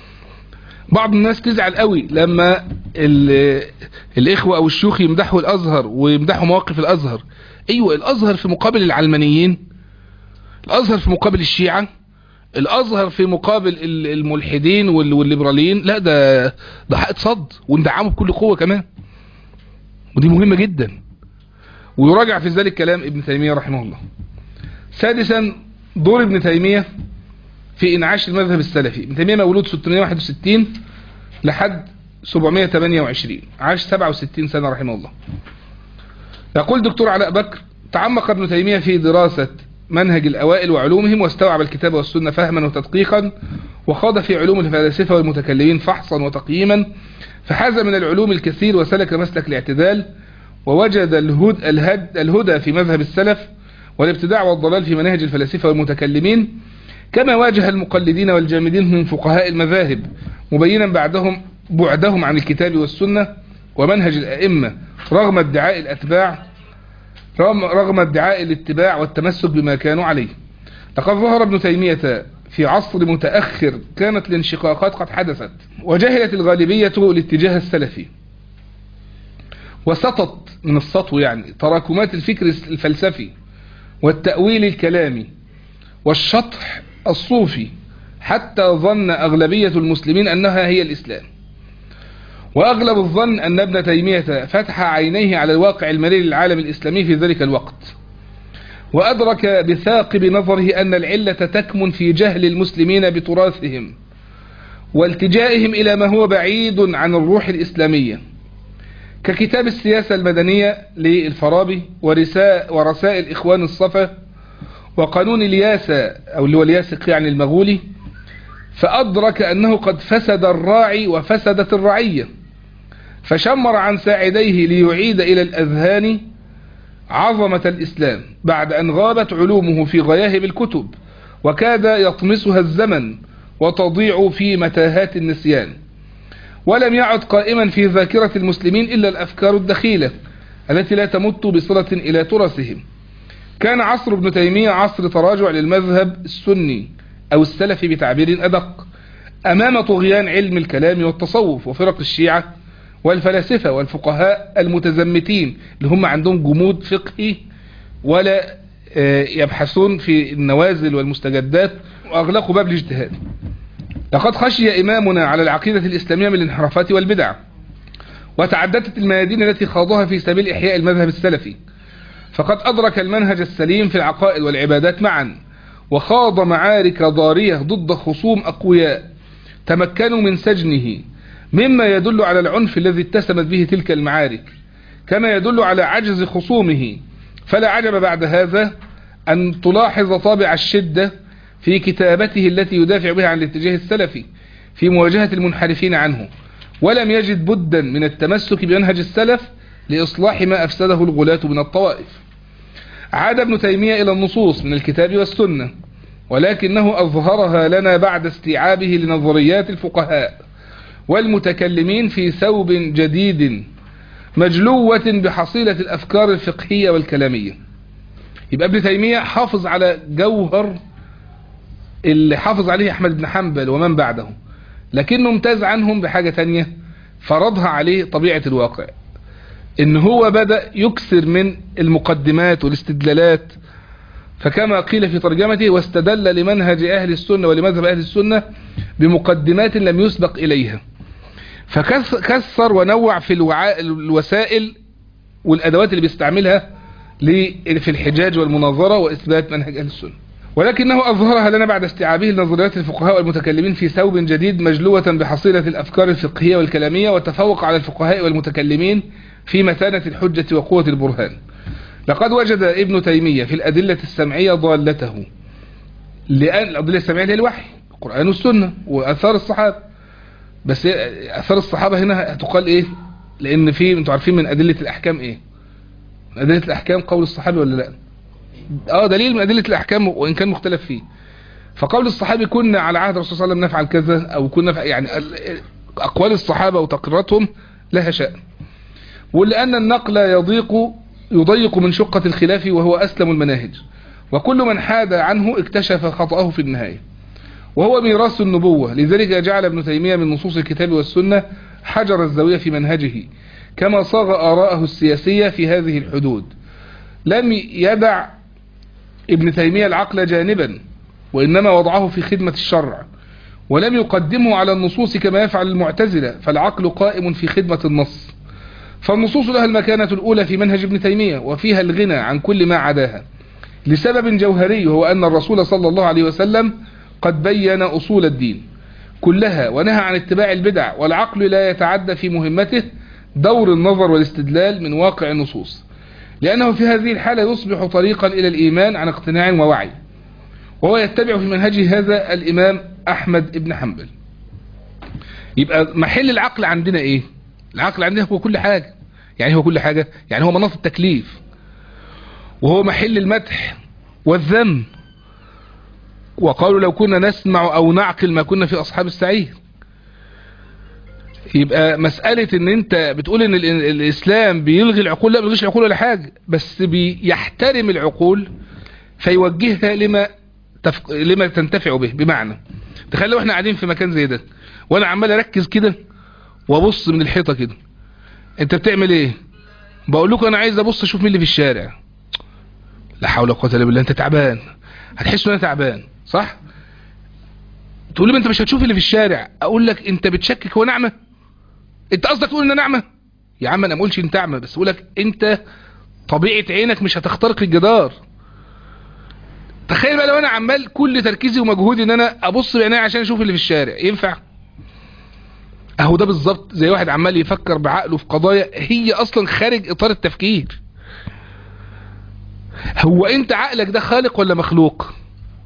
Speaker 1: بعض الناس تزعل قوي لما ال- الاخوة او الشيوخ يمدحوا الازهر ويمدحوا مواقف الازهر ايوه الازهر في مقابل العلمانيين الازهر في مقابل الشيعة الازهر في مقابل ال- الملحدين وال- والليبراليين لا ده ده حق صد وندعمه بكل قوة كمان ودي مهمة جدا ويراجع في ذلك كلام ابن تيمية رحمه الله سادسا دور ابن تيمية في انعاش المذهب السلفي ابن تيمية مولود 661 لحد 728 عاش 67 سنة رحمه الله يقول دكتور علاء بكر تعمق ابن تيمية في دراسة منهج الأوائل وعلومهم واستوعب الكتاب والسنة فهما وتدقيقا وخاض في علوم الفلاسفة والمتكلمين فحصا وتقييما فحاز من العلوم الكثير وسلك مسلك الاعتدال ووجد الهد الهد الهدى في مذهب السلف والابتداع والضلال في مناهج الفلاسفة والمتكلمين كما واجه المقلدين والجامدين من فقهاء المذاهب مبينا بعدهم بعدهم عن الكتاب والسنة ومنهج الأئمة رغم ادعاء الأتباع رغم, رغم ادعاء الاتباع والتمسك بما كانوا عليه لقد ظهر ابن تيمية في عصر متأخر كانت الانشقاقات قد حدثت وجهلت الغالبية الاتجاه السلفي وسطت من السطو يعني تراكمات الفكر الفلسفي والتأويل الكلامي والشطح الصوفي حتى ظن أغلبية المسلمين أنها هي الإسلام وأغلب الظن أن ابن تيمية فتح عينيه على الواقع المرير للعالم الإسلامي في ذلك الوقت وأدرك بثاقب نظره أن العلة تكمن في جهل المسلمين بتراثهم والتجائهم إلى ما هو بعيد عن الروح الإسلامية ككتاب السياسة المدنية للفارابي ورساء ورسائل إخوان الصفا وقانون الياسة أو اللي هو الياسق يعني المغولي فأدرك أنه قد فسد الراعي وفسدت الرعية فشمر عن ساعديه ليعيد إلى الأذهان عظمة الإسلام بعد أن غابت علومه في غياهب الكتب وكاد يطمسها الزمن وتضيع في متاهات النسيان ولم يعد قائما في ذاكرة المسلمين إلا الأفكار الدخيلة التي لا تمت بصلة إلى ترسهم كان عصر ابن تيمية عصر تراجع للمذهب السني أو السلفي بتعبير أدق أمام طغيان علم الكلام والتصوف وفرق الشيعة والفلاسفة والفقهاء المتزمتين اللي هم عندهم جمود فقهي ولا يبحثون في النوازل والمستجدات وأغلقوا باب الاجتهاد لقد خشي إمامنا على العقيدة الإسلامية من الانحرافات والبدع وتعددت الميادين التي خاضها في سبيل إحياء المذهب السلفي فقد أدرك المنهج السليم في العقائد والعبادات معا وخاض معارك ضارية ضد خصوم أقوياء تمكنوا من سجنه مما يدل على العنف الذي اتسمت به تلك المعارك كما يدل على عجز خصومه فلا عجب بعد هذا أن تلاحظ طابع الشدة في كتابته التي يدافع بها عن الاتجاه السلفي في مواجهة المنحرفين عنه ولم يجد بدا من التمسك بمنهج السلف لإصلاح ما أفسده الغلاة من الطوائف عاد ابن تيمية إلى النصوص من الكتاب والسنة ولكنه أظهرها لنا بعد استيعابه لنظريات الفقهاء والمتكلمين في ثوب جديد مجلوة بحصيلة الأفكار الفقهية والكلامية يبقى ابن تيمية حافظ على جوهر اللي حافظ عليه أحمد بن حنبل ومن بعده لكنه امتاز عنهم بحاجة تانية فرضها عليه طبيعة الواقع ان هو بدأ يكسر من المقدمات والاستدلالات فكما قيل في ترجمته واستدل لمنهج أهل السنة ولمذهب أهل السنة بمقدمات لم يسبق إليها فكسر ونوع في الوسائل والأدوات اللي بيستعملها في الحجاج والمناظرة وإثبات منهج أهل السنة ولكنه أظهرها لنا بعد استيعابه لنظريات الفقهاء والمتكلمين في ثوب جديد مجلوة بحصيلة الأفكار الفقهية والكلامية وتفوق على الفقهاء والمتكلمين في متانة الحجة وقوة البرهان لقد وجد ابن تيمية في الأدلة السمعية ضالته لأن الأدلة السمعية هي الوحي القرآن والسنة وأثار الصحابة بس أثار الصحابة هنا هتقال إيه لأن في انتوا عارفين من أدلة الأحكام إيه من أدلة الأحكام قول الصحابي ولا لا اه دليل من أدلة الأحكام وإن كان مختلف فيه فقول الصحابي كنا على عهد الرسول صلى الله عليه وسلم نفعل كذا أو كنا يعني أقوال الصحابة وتقريراتهم لها شأن ولأن النقل يضيق يضيق من شقة الخلاف وهو أسلم المناهج وكل من حاد عنه اكتشف خطأه في النهاية وهو ميراث النبوة لذلك جعل ابن تيمية من نصوص الكتاب والسنة حجر الزاوية في منهجه كما صاغ آراءه السياسية في هذه الحدود لم يدع ابن تيمية العقل جانبا وإنما وضعه في خدمة الشرع ولم يقدمه على النصوص كما يفعل المعتزلة فالعقل قائم في خدمة النص فالنصوص لها المكانة الأولى في منهج ابن تيمية وفيها الغنى عن كل ما عداها لسبب جوهري وهو أن الرسول صلى الله عليه وسلم قد بين أصول الدين كلها ونهى عن اتباع البدع والعقل لا يتعدى في مهمته دور النظر والاستدلال من واقع النصوص لأنه في هذه الحالة يصبح طريقا إلى الإيمان عن اقتناع ووعي وهو يتبع في منهجه هذا الإمام أحمد ابن حنبل يبقى محل العقل عندنا إيه العقل عندنا هو كل حاجة يعني هو كل حاجة يعني هو مناط التكليف وهو محل المدح والذم وقالوا لو كنا نسمع او نعقل ما كنا في اصحاب السعير يبقى مسألة ان انت بتقول ان الاسلام بيلغي العقول لا بيلغيش العقول ولا حاجة بس بيحترم العقول فيوجهها لما تف... لما تنتفع به بمعنى تخيل لو احنا قاعدين في مكان زي ده وانا عمال اركز كده وابص من الحيطة كده انت بتعمل ايه بقول لكم انا عايز ابص اشوف مين اللي في الشارع لا حول ولا قوه الا بالله انت تعبان هتحس ان انا تعبان صح تقول لي ما انت مش هتشوف اللي في الشارع اقول لك انت بتشكك هو نعمه انت قصدك تقول ان نعمه يا عم انا ما اقولش انت اعمى بس اقول لك انت طبيعه عينك مش هتخترق الجدار تخيل بقى لو انا عمال كل تركيزي ومجهودي ان انا ابص بعيني عشان اشوف اللي في الشارع ينفع اهو ده بالظبط زي واحد عمال يفكر بعقله في قضايا هي اصلا خارج اطار التفكير هو انت عقلك ده خالق ولا مخلوق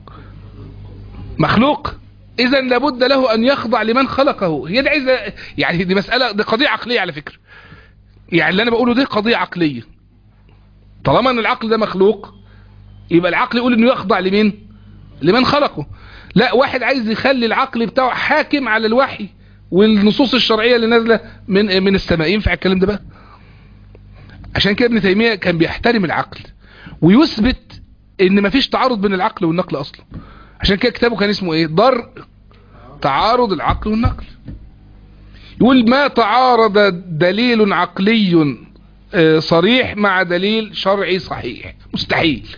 Speaker 1: مخلوق اذا لابد له ان يخضع لمن خلقه هي دي عايزه يعني دي مساله دي قضيه عقليه على فكره يعني اللي انا بقوله دي قضيه عقليه طالما ان العقل ده مخلوق يبقى العقل يقول انه يخضع لمين لمن خلقه لا واحد عايز يخلي العقل بتاعه حاكم على الوحي والنصوص الشرعية اللي نازلة من من السماء ينفع الكلام ده بقى عشان كده ابن تيمية كان بيحترم العقل ويثبت ان مفيش تعارض بين العقل والنقل اصلا عشان كده كتابه كان اسمه ايه ضر تعارض العقل والنقل يقول ما تعارض دليل عقلي آه، صريح مع دليل شرعي صحيح مستحيل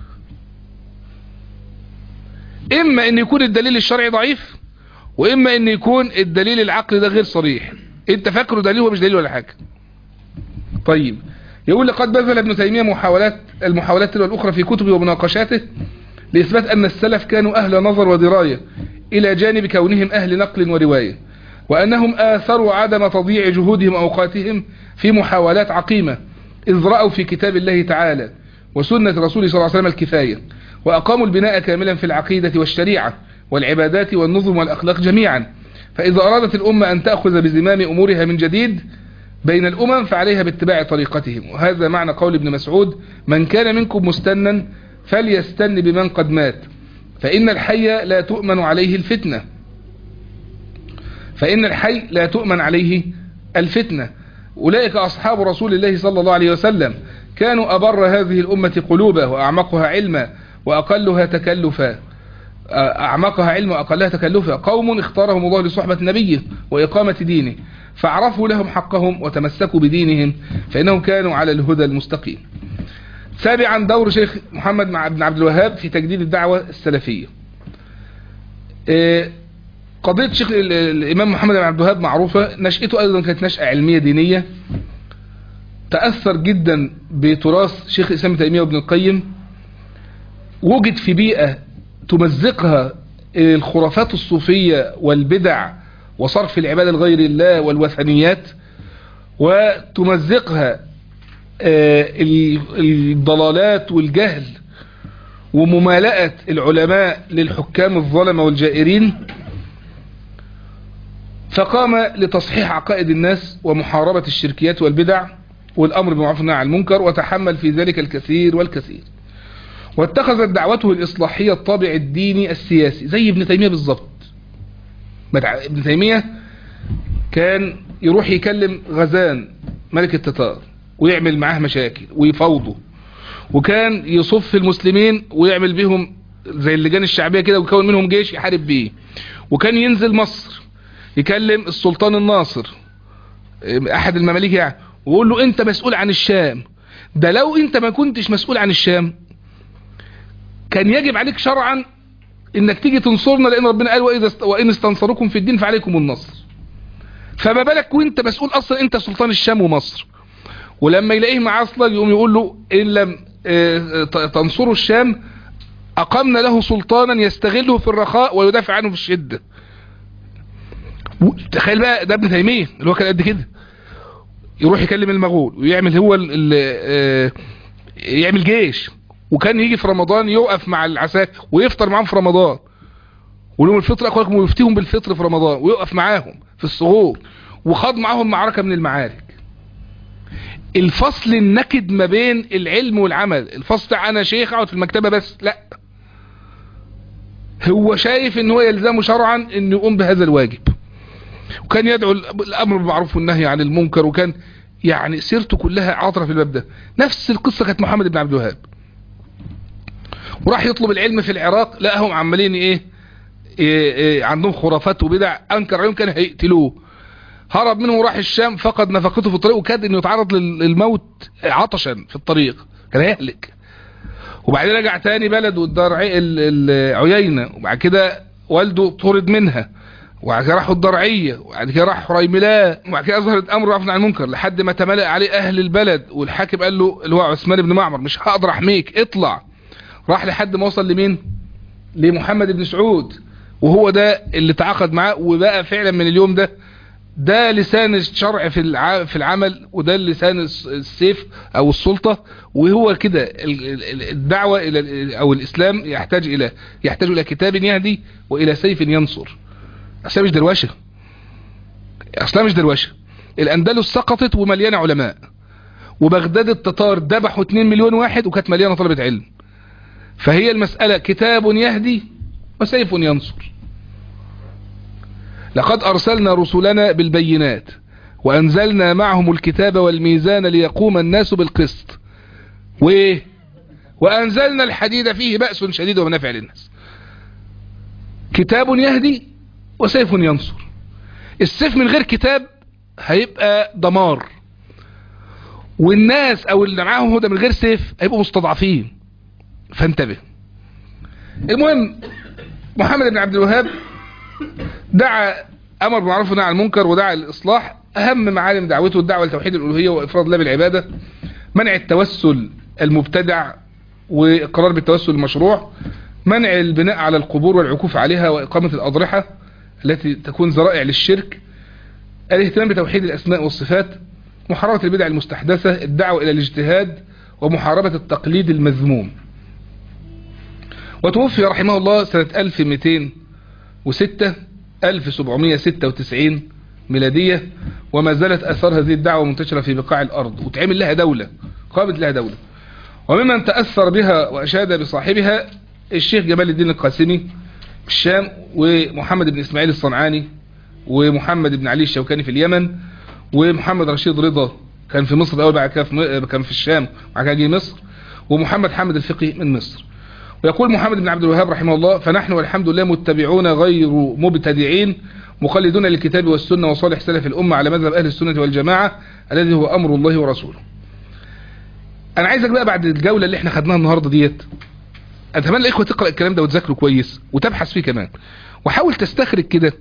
Speaker 1: اما ان يكون الدليل الشرعي ضعيف واما ان يكون الدليل العقلي ده غير صريح انت فاكره دليل هو مش دليل ولا حاجة طيب يقول لقد بذل ابن تيمية محاولات المحاولات تلو الأخرى في كتبه ومناقشاته لإثبات أن السلف كانوا أهل نظر ودراية إلى جانب كونهم أهل نقل ورواية وأنهم آثروا عدم تضييع جهودهم وأوقاتهم في محاولات عقيمة إذ رأوا في كتاب الله تعالى وسنة رسوله صلى الله عليه وسلم الكفاية وأقاموا البناء كاملا في العقيدة والشريعة والعبادات والنظم والأخلاق جميعا فإذا أرادت الأمة أن تأخذ بزمام أمورها من جديد بين الأمم فعليها باتباع طريقتهم وهذا معنى قول ابن مسعود من كان منكم مستنا فليستن بمن قد مات فإن الحي لا تؤمن عليه الفتنة فإن الحي لا تؤمن عليه الفتنة أولئك أصحاب رسول الله صلى الله عليه وسلم كانوا أبر هذه الأمة قلوبا وأعمقها علما وأقلها تكلفا أعمقها علما وأقلها تكلفا قوم اختارهم الله لصحبة نبيه وإقامة دينه فاعرفوا لهم حقهم وتمسكوا بدينهم فإنهم كانوا على الهدى المستقيم سابعا دور شيخ محمد مع ابن عبد الوهاب في تجديد الدعوة السلفية قضية شيخ الإمام محمد بن عبد الوهاب معروفة نشأته أيضا كانت نشأة علمية دينية تأثر جدا بتراث شيخ الإسلام تيمية وابن القيم وجد في بيئة تمزقها الخرافات الصوفية والبدع وصرف العبادة لغير الله والوثنيات وتمزقها الضلالات والجهل وممالأة العلماء للحكام الظلمة والجائرين فقام لتصحيح عقائد الناس ومحاربة الشركيات والبدع والأمر بمعروف والنهي عن المنكر وتحمل في ذلك الكثير والكثير واتخذت دعوته الإصلاحية الطابع الديني السياسي زي ابن تيمية بالضبط ابن تيمية كان يروح يكلم غزان ملك التتار ويعمل معاه مشاكل ويفوضه وكان يصف المسلمين ويعمل بهم زي اللجان الشعبية كده ويكون منهم جيش يحارب بيه وكان ينزل مصر يكلم السلطان الناصر احد المماليك يعني ويقول له انت مسؤول عن الشام ده لو انت ما كنتش مسؤول عن الشام كان يجب عليك شرعا انك تيجي تنصرنا لان ربنا قال واذا وان استنصركم في الدين فعليكم النصر فما بالك وانت مسؤول اصلا انت سلطان الشام ومصر ولما يلاقيه معاه اصلا يقوم يقول له ان لم تنصروا الشام اقمنا له سلطانا يستغله في الرخاء ويدافع عنه في الشدة تخيل بقى ده ابن تيمية اللي هو كان قد كده يروح يكلم المغول ويعمل هو ال ال يعمل جيش وكان يجي في رمضان يوقف مع العساكر ويفطر معاهم في رمضان ولهم الفطر اخوانكم ويفتيهم بالفطر في رمضان ويقف معاهم في الصغور وخاض معاهم معركة من المعارك الفصل النكد ما بين العلم والعمل الفصل انا شيخ اقعد في المكتبة بس لا هو شايف ان هو يلزمه شرعا ان يقوم بهذا الواجب وكان يدعو الامر بالمعروف والنهي عن المنكر وكان يعني سيرته كلها عاطره في الباب ده نفس القصة كانت محمد بن عبد الوهاب وراح يطلب العلم في العراق لقاهم عمالين ايه, إيه, إيه عندهم خرافات وبدع انكر عليهم كان هيقتلوه هرب منهم وراح الشام فقد نفقته في الطريق وكاد انه يتعرض للموت عطشا في الطريق كان هيهلك وبعدين رجع تاني بلد والدار العيينة وبعد كده والده طرد منها وبعد كده راحوا الضرعية وبعد كده راح حريملاء وبعد كده اظهر الامر وقفنا عن المنكر لحد ما تملأ عليه اهل البلد والحاكم قال له اللي هو عثمان بن معمر مش هقدر احميك اطلع راح لحد ما وصل لمين لمحمد بن سعود وهو ده اللي تعاقد معاه وبقى فعلا من اليوم ده ده لسان الشرع في في العمل وده لسان السيف او السلطة وهو كده الدعوة الى او الاسلام يحتاج الى يحتاج الى كتاب يهدي والى سيف ينصر اصلا مش دروشه اصلا مش دروشه الاندلس سقطت ومليانه علماء وبغداد التتار ذبحوا 2 مليون واحد وكانت مليانه طلبه علم فهي المسألة كتاب يهدي وسيف ينصر لقد أرسلنا رسلنا بالبينات وأنزلنا معهم الكتاب والميزان ليقوم الناس بالقسط وإيه وأنزلنا الحديد فيه بأس شديد ومنافع للناس كتاب يهدي وسيف ينصر السيف من غير كتاب هيبقى دمار والناس او اللي معاهم هدى من غير سيف هيبقوا مستضعفين فانتبه المهم محمد بن عبد الوهاب دعا امر بالمعروف ونهى عن المنكر ودعا للاصلاح اهم معالم دعوته الدعوه لتوحيد الالوهيه وافراد الله بالعباده منع التوسل المبتدع واقرار بالتوسل المشروع منع البناء على القبور والعكوف عليها واقامه الاضرحه التي تكون ذرائع للشرك الاهتمام بتوحيد الاسماء والصفات محاربة البدع المستحدثة الدعوة الى الاجتهاد ومحاربة التقليد المذموم وتوفي رحمه الله سنة 1206 1796 ميلادية وما زالت اثار هذه الدعوة منتشرة في بقاع الارض وتعمل لها دولة قامت لها دولة وممن تأثر بها واشاد بصاحبها الشيخ جمال الدين القاسمي بالشام ومحمد بن اسماعيل الصنعاني ومحمد بن علي الشوكاني في اليمن ومحمد رشيد رضا كان في مصر الاول بعد كده كان في الشام وبعد كده جه مصر ومحمد حامد الفقي من مصر ويقول محمد بن عبد الوهاب رحمه الله فنحن والحمد لله متبعون غير مبتدعين مقلدون للكتاب والسنة وصالح سلف الأمة على مذهب أهل السنة والجماعة الذي هو أمر الله ورسوله أنا عايزك بقى بعد الجولة اللي احنا خدناها النهاردة ديت أتمنى الإخوة تقرأ الكلام ده وتذاكره كويس وتبحث فيه كمان وحاول تستخرج كده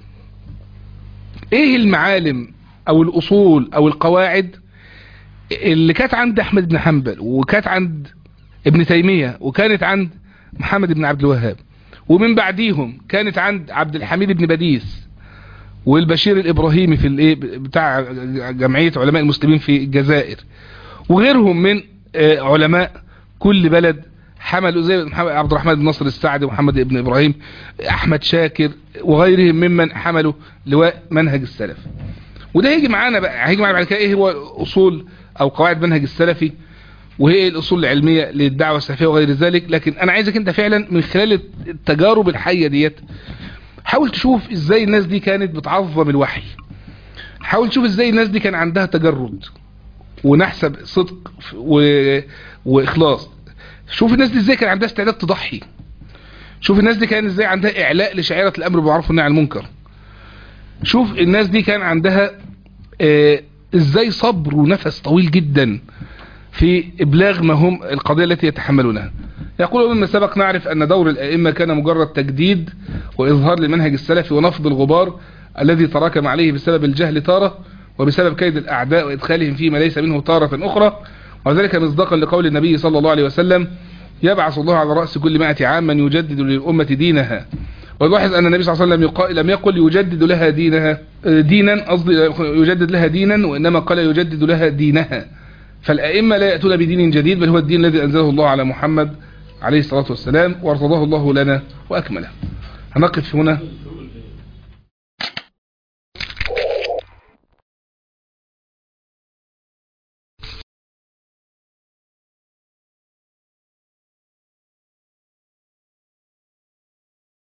Speaker 1: ايه المعالم او الاصول او القواعد اللي كانت عند احمد بن حنبل وكانت عند ابن تيمية وكانت عند محمد بن عبد الوهاب ومن بعديهم كانت عند عبد الحميد بن بديس والبشير الابراهيمي في الايه بتاع جمعية علماء المسلمين في الجزائر وغيرهم من علماء كل بلد حملوا زي عبد الرحمن بن نصر السعدي ومحمد بن ابراهيم احمد شاكر وغيرهم ممن حملوا لواء منهج السلف وده هيجي معانا بقى هيجي معانا بعد كده ايه هو اصول او قواعد منهج السلفي وهي الاصول العلميه للدعوه السلفيه وغير ذلك لكن انا عايزك انت فعلا من خلال التجارب الحيه ديت حاول تشوف ازاي الناس دي كانت بتعظم الوحي حاول تشوف ازاي الناس دي كان عندها تجرد ونحسب صدق و... واخلاص شوف الناس دي ازاي كان عندها استعداد تضحي شوف الناس دي كان ازاي عندها اعلاء لشعيرة الامر بالمعروف والنهي عن المنكر شوف الناس دي كان عندها اه ازاي صبر ونفس طويل جدا في ابلاغ ما هم القضية التي يتحملونها يقول مما سبق نعرف ان دور الائمة كان مجرد تجديد واظهار للمنهج السلفي ونفض الغبار الذي تراكم عليه بسبب الجهل تارة وبسبب كيد الاعداء وادخالهم فيما ليس منه تارة اخرى وذلك مصداقا لقول النبي صلى الله عليه وسلم يبعث الله على رأس كل مائة عام من يجدد للأمة دينها ونلاحظ أن النبي صلى الله عليه وسلم يقال لم يقل يجدد لها دينها دينا قصدي يجدد لها دينا وإنما قال يجدد لها دينها فالأئمة لا يأتون بدين جديد بل هو الدين الذي أنزله الله على محمد عليه الصلاة والسلام وارتضاه الله لنا وأكمله هنقف هنا